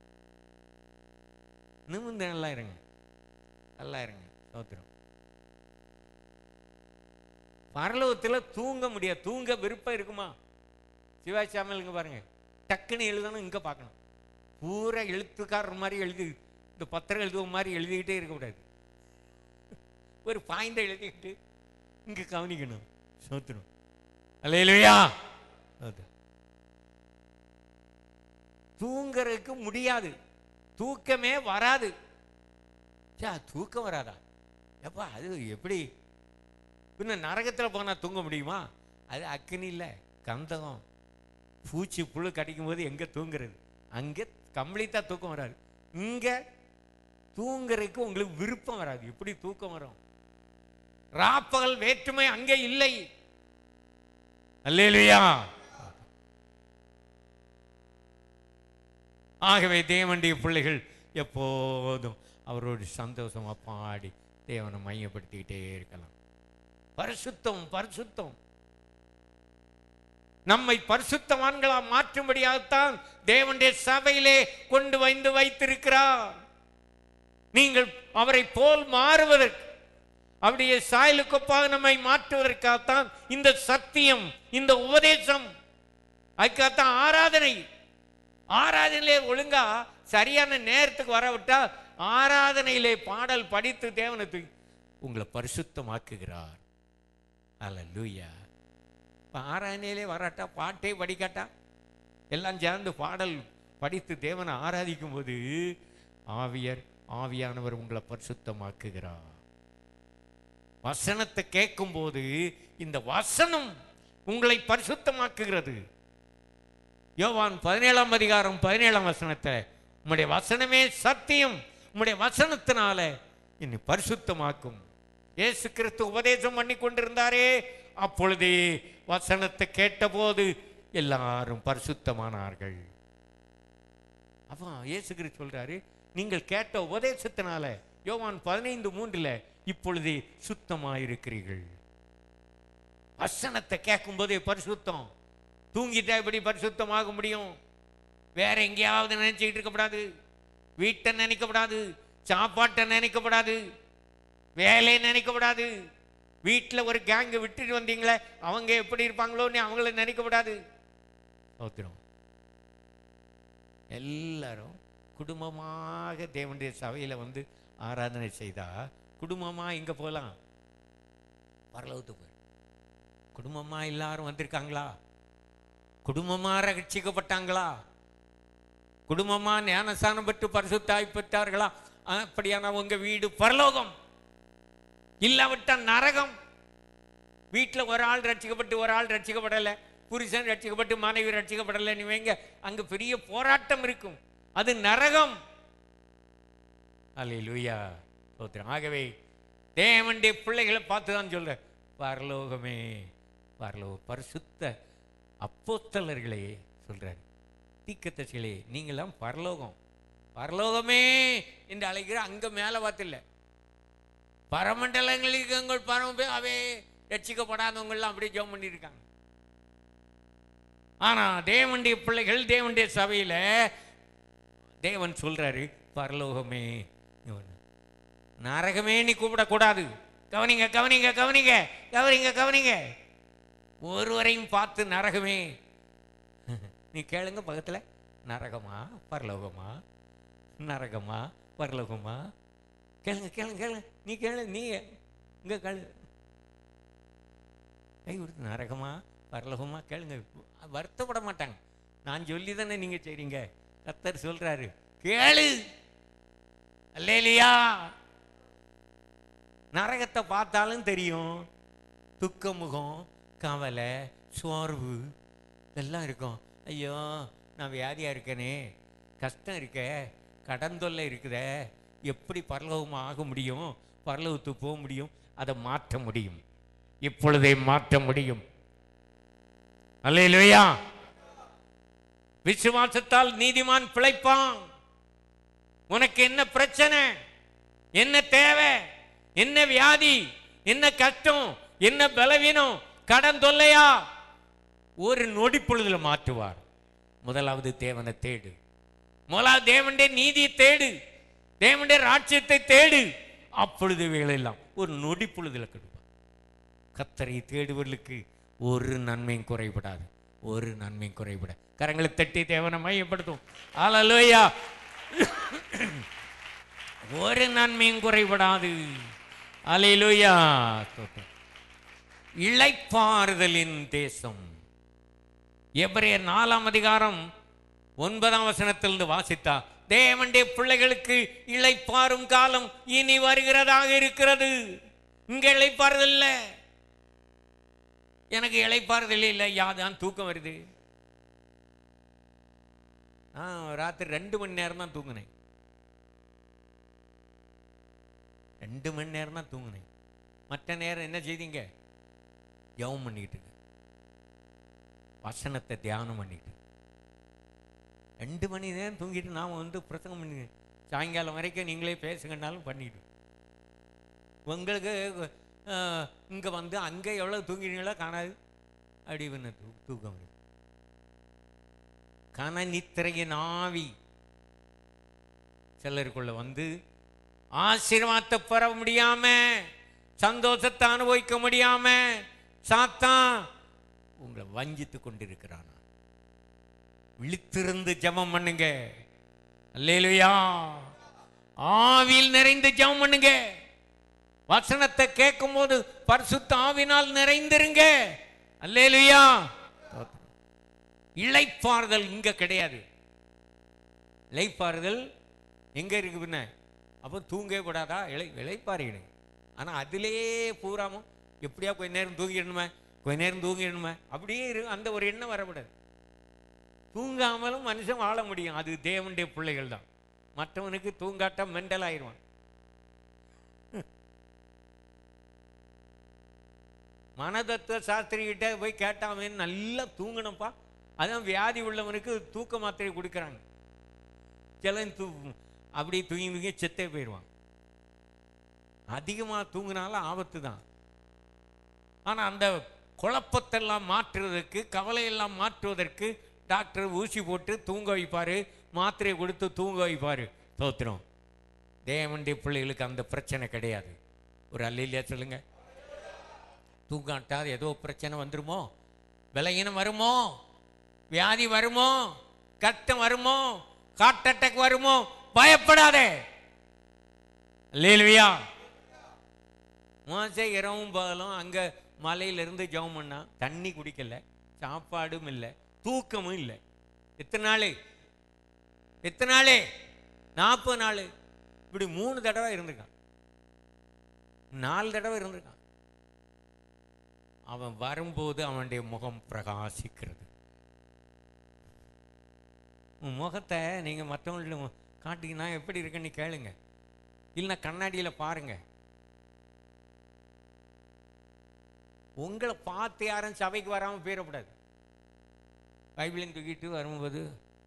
நிமிர்ந்து நல்லா இருங்க நல்லா இருங்க சோத்திரம் பரலோகத்தில் தூங்க முடியாது தூங்க விருப்பம் இருக்குமா சிவாஜி சாமியலுங்க பாருங்க டக்குன்னு எழுதணும் இங்கே பார்க்கணும் பூரா எழுத்துக்காரர் மாதிரி எழுதி இந்த பத்திரம் எழுதுவ மாதிரி எழுதிக்கிட்டே இருக்கக்கூடாது ஒரு பாயிண்டை எழுதிக்கிட்டு இங்கே கவனிக்கணும் சோத்திரம் அல்லையா அது தூங்கறதுக்கு முடியாது தூக்கமே வராது சே தூக்கம் வராதா எப்பா அது எப்படி பின்ன நரகத்தில் போனால் தூங்க முடியுமா அது அக்னி இல்லை கந்தகம் பூச்சி புழு கடிக்கும் போது எங்கே தூங்குறது அங்கே கம்ப்ளீட்டாக தூக்கம் வராது இங்கே தூங்குறதுக்கு உங்களுக்கு விருப்பம் வராது எப்படி தூக்கம் வரும் ராப்பகல் வேற்றுமை அங்கே இல்லை அல்லேலுயா ஆகவே தேவனுடைய பிள்ளைகள் எப்போதும் அவரோடு சந்தோஷமா பாடி தேவனை மையப்படுத்திக்கிட்டே இருக்கலாம் பரிசுத்தம் பரிசுத்தம் நம்மை பரிசுத்தவான்களா மாற்றும்படியாகத்தான் தேவனுடைய சபையிலே கொண்டு வந்து வைத்திருக்கிறார் நீங்கள் அவரை போல் மாறுவதற்கு அவருடைய சாயலுக்கொப்பாக நம்மை மாற்றுவதற்காகத்தான் இந்த சத்தியம் இந்த உபதேசம் அதுக்காகத்தான் ஆராதனை ஆராதனையிலே ஒழுங்கா சரியான நேரத்துக்கு வரவிட்டா ஆராதனையிலே பாடல் படித்து தேவனுக்கு உங்களை பரிசுத்தமாக்குகிறார் அல்ல லூயா இப்போ ஆராதனையிலே வராட்டா பாட்டே படிக்காட்டா எல்லாம் சேர்ந்து பாடல் படித்து தேவனை ஆராதிக்கும் போது ஆவியர் ஆவியானவர் உங்களை பரிசுத்தமாக்குகிறார் வசனத்தை கேட்கும்போது இந்த வசனம் உங்களை பரிசுத்தமாக்குகிறது யோவான் பதினேழாம் அதிகாரம் பதினேழாம் வசனத்தில் உம்முடைய வசனமே சத்தியம் உம்முடைய வசனத்தினால என்னை பரிசுத்தமாக்கும் இயேசு கிறிஸ்து உபதேசம் பண்ணி கொண்டிருந்தாரே அப்பொழுதே வசனத்தை கேட்டபோது எல்லாரும் பரிசுத்தமானார்கள் அப்போ இயேசு கிறிஸ்து சொல்றாரு நீங்கள் கேட்ட உபதேசத்தினால யோவான் பதினைந்து மூன்றுல இப்பொழுதே சுத்தமாயிருக்கிறீர்கள் வசனத்தை கேட்கும்போதே பரிசுத்தம் தூங்கிட்டா எப்படி பரிசுத்தமாக முடியும் வேற எங்கேயாவது நினைச்சுக்கிட்டு இருக்கக்கூடாது வீட்டை நினைக்கப்படாது சாப்பாட்டை நினைக்கப்படாது வேலையை நினைக்கப்படாது வீட்டில் ஒரு கேங்கை விட்டுட்டு வந்தீங்களே அவங்க எப்படி இருப்பாங்களோன்னு அவங்கள நினைக்கப்படாது சோத்திரம் எல்லாரும் குடும்பமாக தேவனுடைய சபையில் வந்து ஆராதனை செய்தா குடும்பமாக இங்கே போகலாம் பரலோகத்துக்கு போய் குடும்பமாக எல்லாரும் வந்திருக்காங்களா குடும்பமா ரட்சிக்கப்பட்டாங்களா குடும்பமா ஞானஸ்தானம் பெற்று பரிசுத்தாய் பெற்றார்களா அப்படியான உங்க வீடு பரலோகம் இல்லாவிட்டால் நரகம் வீட்டுல ஒரு ஆள் ரட்சிக்கப்பட்டு ஒரு ஆள் ரட்சிக்கப்படலை புருஷன் ரட்சிக்கப்பட்டு மனைவி ரட்சிக்கப்படலை நீ வைங்க அங்க பெரிய போராட்டம் இருக்கும் அது நரகம் அல்லேலூயா ஸ்தோத்திரம் ஆகவே தேவனுடைய பிள்ளைகளை பார்த்து தான் சொல்ற பரலோகமே பரலோக பரிசுத்த அப்போஸ்தலர்களே சொல்றாரு தீக்கத்தசிகளே நீங்களாம் பரலோகம் பரலோகமே என்று அழைக்கிற அங்க மேல பார்த்தில்ல பரமண்டலங்களுக்கு எங்கள் பரம அவே ரட்சிக்கப்படாதவங்கெல்லாம் அப்படியே ஜெபம் பண்ணியிருக்காங்க ஆனா தேவனுடைய பிள்ளைகள் தேவனுடைய சபையில தேவன் சொல்றாரு பரலோகமே இவன். நரகமே நீ கூப்பிடக்கூடாது கவனிங்க கவனிங்க கவனிங்க கவனிங்க கவனிங்க ஒருவரையும் பார்த்து நரகமே நீ கேளுங்க பக்கத்துல நரகமா பரலோகமா நரகமா பரலோகமா கேளுங்க கேளுங்க கேளுங்க நீ கேளு நீ இங்க கேளு கை கொடுத்து நரகமா பரலோகமா கேளுங்க வருத்தப்பட மாட்டாங்க நான் சொல்லி தானே நீங்க செய்றீங்க கத்தர் சொல்றாரு கேளு அல்லேலியா நரகத்தை பார்த்தாலும் தெரியும் துக்க முகம் கவலை சோர்வு இதெல்லாம் இருக்கும் ஐயோ நான் வியாதியா இருக்கேனே கஷ்டம் இருக்கே கடன் தொல்லை இருக்குதே எப்படி பரலோகமாக ஆக முடியும் பரலோகத்துக்கு போக முடியும் அதை மாற்ற முடியும் இப்பொழுதே மாற்ற முடியும் அல்லேலூயா விசுவாசத்தால் நீதிமான் பிழைப்பான் உனக்கு என்ன பிரச்சனை என்ன தேவை என்ன வியாதி என்ன கஷ்டம் என்ன பலவீனம் கடன் தொல்லையா ஒரு நொடி பொழுதுல மாற்றுவார் முதலாவது தேவனை தேடு முதலாவது தேவனுடைய நீதியை தேடு தேவனுடைய ராட்சியத்தை தேடு அப்பொழுது வேலையெல்லாம் ஒரு நொடி பொழுதுல கெடுப்பார் கத்தரை தேடுவர்களுக்கு ஒரு நன்மையும் குறைபடாது ஒரு நன்மையும் குறைபட கரங்களை தட்டி தேவனை மையப்படுத்தும் ஆலலோயா ஒரு நன்மையும் குறைபடாது அலையிலோயா இளைப்பாறுதலின் தேசம் எபிரேயர் நாலாம் அதிகாரம் ஒன்பதாம் வசனத்திலிருந்து வாசித்தா தேவனுடைய பிள்ளைகளுக்கு இளைப்பாறும் காலம் இனி வருகிறதாக இருக்கிறது இங்க இளைப்பாறுதல் இல்ல எனக்கு இளைப்பாறுதல் இல்லை யாதான் தூக்கம் வருது நான் ராத்திரி ரெண்டு மணி நேரம் தான் தூங்கினேன் ரெண்டு மணி நேரம் தான் தூங்கினேன் மற்ற நேரம் என்ன செய்தீங்க ஜெபம் பண்ணிக்கிட்டு இருக்கு. வசனத்தை தியானம் பண்ணிட்டு ரெண்டு மணி நேரம் தூங்கிட்டு நாம் வந்து பிரசங்கம் பண்ணுங்க சாயங்காலம் வரைக்கும் நீங்களே பேசுங்கன்னாலும் பண்ணிட்டு உங்களுக்கு அஹ், இங்க வந்து அங்கே எவ்வளவு தூங்கினீங்களோ காணாது அப்படி பண்ண தூ தூக்கம் வருது. கனநித்திரையின் ஆவி சிலருக்குள்ள வந்து ஆசீர்வாதத்தை பெற முடியாம சந்தோஷத்தை அனுபவிக்க முடியாம சாத்தான் உங்களை வஞ்சித்து கொண்டிருக்கிறான் விழித்திருந்து ஜெபம் பண்ணுங்க அல்லேலுயா ஆவியில் நிறைந்து ஜெபம் பண்ணுங்க வசனத்தை கேட்கும் போது பரிசுத்த ஆவினால் நிறைந்திருங்க அல்லேலுயா இளைப்பாறுதல் இங்க கிடையாது இளைப்பாறுதல் எங்க இருக்கு பின்ன அப்போ தூங்கவே கூடாதா இளை இளைப்பாறிடு ஆனா அதிலே பூராமும் எப்படியா கொஞ்ச நேரம் தூங்கிடணுமே கொஞ்ச நேரம் தூங்கிடணுமே அப்படியே இரு அந்த ஒரு எண்ணம் வரக்கூடாது தூங்காமலும் மனுஷன் வாழ முடியும் அது தேவனுடைய பிள்ளைகள் தான் மற்றவனுக்கு தூங்காட்டா மெண்டல் ஆயிடுவான் மனதத்துவ சாஸ்திரிகிட்ட போய் கேட்டாமே நல்லா தூங்கணும்ப்பா அதான் வியாதி உள்ளவனுக்கு தூக்க மாத்திரை கொடுக்குறாங்க சிலன் தூ அப்படி தூங்கி தூங்கி செத்தே போயிடுவான் அதிகமாக தூங்கினாலும் ஆபத்து தான் ஆனால் அந்த குழப்பத்தெல்லாம் மாற்றுவதற்கு கவலையெல்லாம் மாற்றுவதற்கு டாக்டர் ஊசி போட்டு தூங்க வைப்பார் மாத்திரையை கொடுத்து தூங்க வைப்பார் தோத்திரம் தேவனுடைய பிள்ளைகளுக்கு அந்த பிரச்சனை கிடையாது ஒரு அல்லையிலையா சொல்லுங்க தூங்காட்டா ஏதோ பிரச்சனை வந்துருமோ விலையினம் வருமோ வியாதி வருமோ கஷ்டம் வருமோ ஹார்ட் அட்டாக் வருமோ பயப்படாதே லேலுவியா மோசை இரவும் பகலும் அங்கே மலையிலிருந்து ஜெபம் பண்ணா தண்ணி குடிக்கல சாப்பாடும் இல்லை தூக்கமும் இல்லை எத்தனை நாள் எத்தனை நாள் நாற்பது நாள் இப்படி மூணு தடவை இருந்திருக்கான் நாலு தடவை இருந்திருக்கான் அவன் வரும்போது அவனுடைய முகம் பிரகாசிக்கிறது உன் முகத்தை நீங்கள் மற்றவங்கள்ட்ட காட்டிங்கன்னா எப்படி இருக்குன்னு கேளுங்க இல்லைன்னா கண்ணாடியில் பாருங்க உங்களை பார்த்து யாரும் சபைக்கு வராமல் போயிடக்கூடாது பைபிளையும் தூக்கிட்டு வரும்போது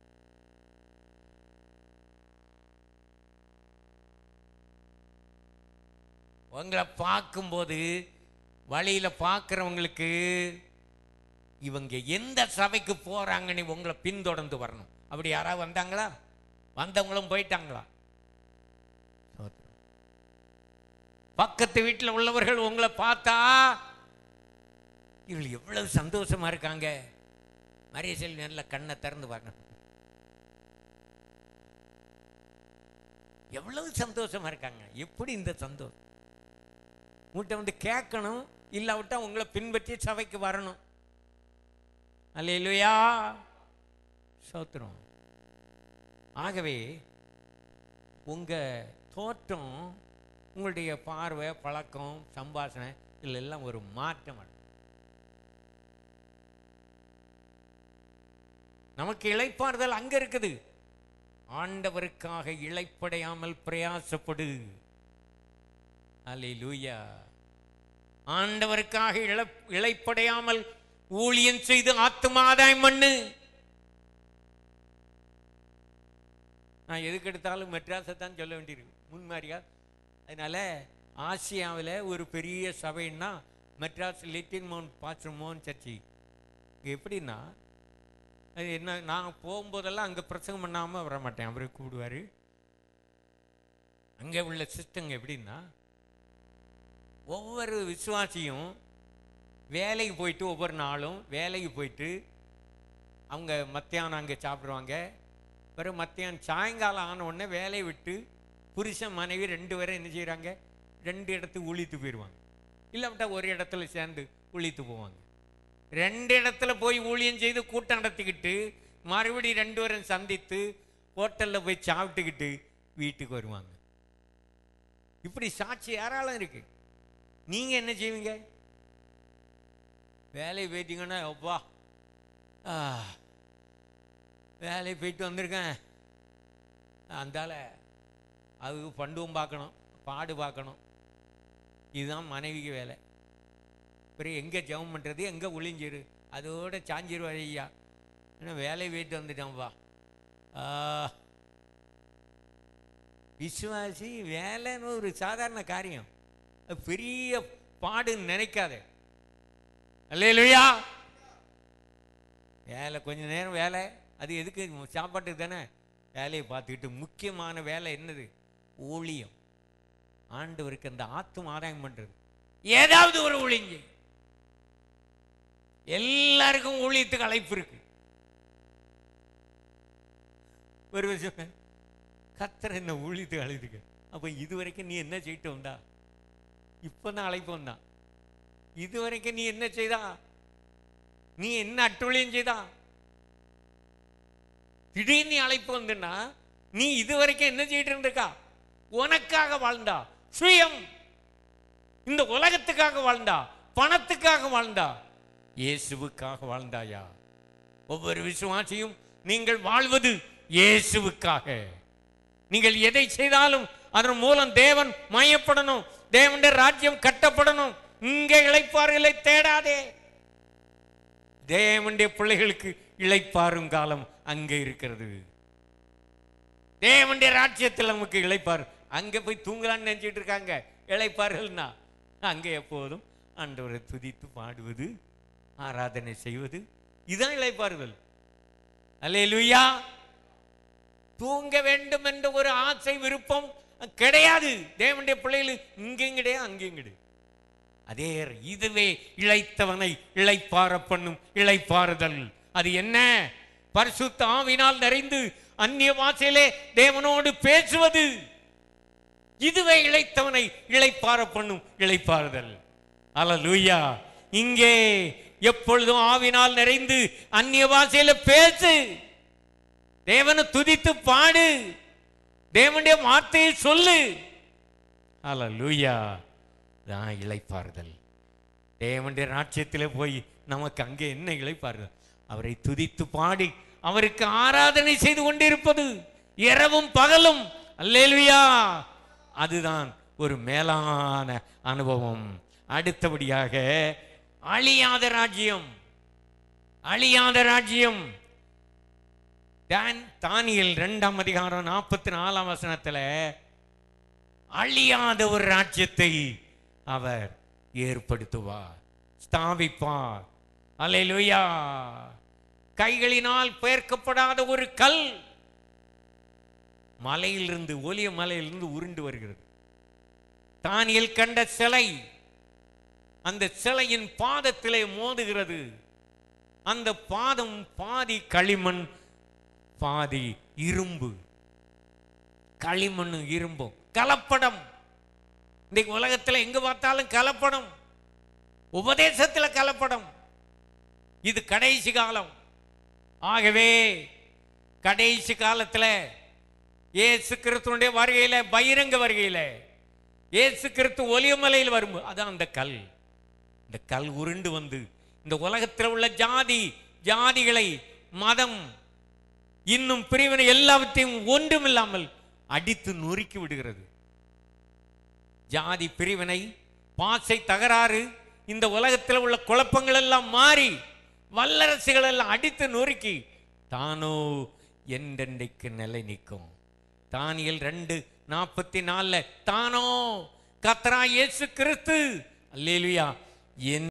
உங்களை பார்க்கும்போது வழியில பார்க்குறவங்களுக்கு இவங்க எந்த சபைக்கு போறாங்கன்னு உங்களை பின்தொடர்ந்து வரணும் அப்படி யாராவது வந்தாங்களா வந்தவங்களும் போயிட்டாங்களா ஸ்தோத்திரம். பக்கத்து வீட்டில் உள்ளவர்கள் உங்களை பார்த்தா இவள் எவ்வளவு சந்தோஷமா இருக்காங்க மரிய செல்வி நல்ல கண்ணை திறந்து பாருங்க எவ்வளவு சந்தோஷமா இருக்காங்க எப்படி இந்த சந்தோஷம் உங்கள்கிட்ட வந்து கேட்கணும் இல்லாவிட்டா உங்களை பின்பற்றி சபைக்கு வரணும் அல்லையா சோத்திரம் ஆகவே உங்க தோற்றம் உங்களுடைய பார்வை பழக்கம் சம்பாஷணை இதில் எல்லாம் ஒரு மாற்றம் வரும். நமக்கு இளைப்பாறுதல் அங்க இருக்குது ஆண்டவருக்காக இளைப்படையாமல் பிரயாசப்படு அல்லேலூயா ஆண்டவருக்காக இழ இளைப்படையாமல் ஊழியம் செய்து ஆத்துமாதாயம் பண்ணு நான் எதுக்கு எடுத்தாலும் மெட்ராஸை தான் சொல்ல வேண்டியிருக்கு முன்மாதிரியா அதனால ஆசியாவில் ஒரு பெரிய சபைன்னா மெட்ராஸ் லிட்டின் மோன் பாஸ்டர் மோகன் சர்ச்சி இங்கே எப்படின்னா அது என்ன நான் போகும்போதெல்லாம் அங்கே பிரசங்கம் பண்ணாமல் வர மாட்டேன் அவரை கூப்பிடுவார் அங்கே உள்ள சிஸ்டங்க எப்படின்னா ஒவ்வொரு விசுவாசியும் வேலைக்கு போயிட்டு ஒவ்வொரு நாளும் வேலைக்கு போயிட்டு அவங்க மத்தியானம் அங்கே சாப்பிடுவாங்க பிறகு மத்தியானம் சாயங்காலம் ஆன உடனே வேலையை விட்டு புருஷன் மனைவி ரெண்டு பேரும் என்ன செய்கிறாங்க ரெண்டு இடத்துக்கு உழித்து போயிடுவாங்க இல்லாவிட்டா ஒரு இடத்துல சேர்ந்து உழித்து போவாங்க ரெண்டு இடத்துல போய் ஊழியம் செய்து கூட்டம் நடத்திக்கிட்டு மறுபடியும் ரெண்டு பேரும் சந்தித்து ஹோட்டலில் போய் சாப்பிட்டுக்கிட்டு வீட்டுக்கு வருவாங்க இப்படி சாட்சி ஏராளம் இருக்கு நீங்க என்ன செய்வீங்க வேலையை போயிட்டீங்கன்னா அப்பா ஆ, வேலையை போயிட்டு வந்திருக்கேன் அந்தால அதுக்கு பண்டுவம் பார்க்கணும் பாடு பார்க்கணும் இதுதான் மனைவிக்கு வேலை பிறகு எங்கே ஜெபம் பண்ணுறது எங்கே ஒளிஞ்சிரு அதோட சாஞ்சிருவார் ஐயா ஏன்னா வேலையை போயிட்டு வந்துட்டான்ப்பா ஆ, விசுவாசி வேலைன்னு ஒரு சாதாரண காரியம் அது பெரிய பாடுன்னு நினைக்காத அல்லையா வேலை கொஞ்ச நேரம் வேலை அது எதுக்கு சாப்பாட்டுக்கு தானே வேலையை பார்த்துக்கிட்டு முக்கியமான வேலை என்னது ஊழியம் ஆண்டவருக்கு அந்த ஆத்தும் ஆதாயம் பண்றது ஏதாவது ஒரு ஊழியம் செய். எல்லாருக்கும் ஊழியத்துக்கு அழைப்பு இருக்கு ஒரு விஷயம் கத்தர் என்ன ஊழியத்துக்கு அழைத்துக்க அப்ப இது வரைக்கும் நீ என்ன செய்யிட்டு வந்தா இப்பதான் அழைப்பு வந்தான் இது வரைக்கும் நீ என்ன செய்தா நீ என்ன அட்டுழியம் செய்தா திடீர்னு நீ அழைப்பு வந்துன்னா நீ இது வரைக்கும் என்ன செய்யிட்டு இருந்திருக்கா உனக்காக வாழ்ந்தா சுயம் இந்த உலகத்துக்காக வாழ்ந்தா பணத்துக்காக வாழ்ந்தா இயேசுவுக்காக வாழ்ந்தாயா ஒவ்வொரு விசுவாசியும் நீங்கள் வாழ்வது இயேசுவுக்காக நீங்கள் எதை செய்தாலும் அதன் மூலம் தேவன் மயப்படணும் தேவனுடைய ராஜ்யம் கட்டப்படணும் இங்கே இளைப்பாறுகளை தேடாதே தேவனுடைய பிள்ளைகளுக்கு இளைப்பாறும் காலம் அங்கே இருக்கிறது தேவனுடைய ராஜ்யத்தில் நமக்கு இளைப்பாறு அங்கே போய் தூங்கலான்னு நினைச்சிட்டு இருக்காங்க இளைப்பாறுகள்னா அங்கே எப்போதும் ஆண்டவரை துதித்து பாடுவது ஆராதனை செய்வது இதுதான் இளைப்பாறுதல் அல்லேலூயா தூங்க வேண்டும் என்ற ஒரு ஆசை விருப்பம் கிடையாது தேவனுடைய பிள்ளைகள் இங்கேயும் கிடையாது அங்கேயும் கிடையாது அதே இதுவே இளைத்தவனை இளைப்பார பண்ணும் இளைப்பாறுதல் அது என்ன பரிசுத்த ஆவினால் நிறைந்து அந்நிய வாசையிலே தேவனோடு பேசுவது இதுவே இளைத்தவனை இளைப்பார பண்ணும் இளைப்பாறுதல் அல்லேலூயா இங்கே எப்பொழுதும் ஆவினால் நிறைந்து அந்நிய பாஷையில பேசு தேவனை துதித்து பாடு தேவனுடைய வார்த்தையை சொல்லு அல்லேலூயா தான் இளைப்பாறுதல் தேவனுடைய ராட்சியத்திலே போய் நமக்கு அங்கே என்ன இளைப்பாறுதல் அவரை துதித்து பாடி அவருக்கு ஆராதனை செய்து கொண்டிருப்பது இரவும் பகலும் அல்லேலுயா அதுதான் ஒரு மேலான அனுபவம் அடுத்தபடியாக அழியாத ராஜ்யம் அழியாத ராஜ்யம் தான் தானியல் இரண்டாம் அதிகாரம் நாற்பத்தி நாலாம் வசனத்துல அழியாத ஒரு ராஜ்யத்தை அவர் ஏற்படுத்துவார் ஸ்தாபிப்பார் அல்லேலூயா கைகளினால் பெயர்க்கப்படாத ஒரு கல் மலையிலிருந்து ஒலிய மலையிலிருந்து உருண்டு வருகிறது தானியல் கண்ட சிலை அந்த சிலையின் பாதத்திலே மோதுகிறது அந்த பாதம் பாதி களிமண் பாதி இரும்பு களிமண்ணும் இரும்பும் கலப்படம் இன்னைக்கு உலகத்துல எங்க பார்த்தாலும் கலப்படம் உபதேசத்துல கலப்படம் இது கடைசி காலம் ஆகவே கடைசி காலத்துல இயேசு கிறிஸ்துனுடைய வருகையில பகிரங்க வருகையில இயேசு கிறிஸ்து ஒலியமலையில் வரும் அதான் அந்த கல் இந்த கல் உருண்டு வந்து இந்த உலகத்தில் உள்ள ஜாதி ஜாதிகளை மதம் இன்னும் பிரிவினை எல்லாவற்றையும் ஒன்றுமில்லாமல் அடித்து நொறுக்கி விடுகிறது ஜாதி பிரிவினை பாசை தகராறு இந்த உலகத்தில் உள்ள குழப்பங்கள் எல்லாம் மாறி வல்லரசுகள் எல்லாம் அடித்து நொறுக்கி தானோ என்றென்றைக்கு நிலை நிற்கும் தானியல் ரெண்டு நாற்பத்தி நாலுல தானோ கத்ரா இயேசு கிறிஸ்து அல்லேலுயா என்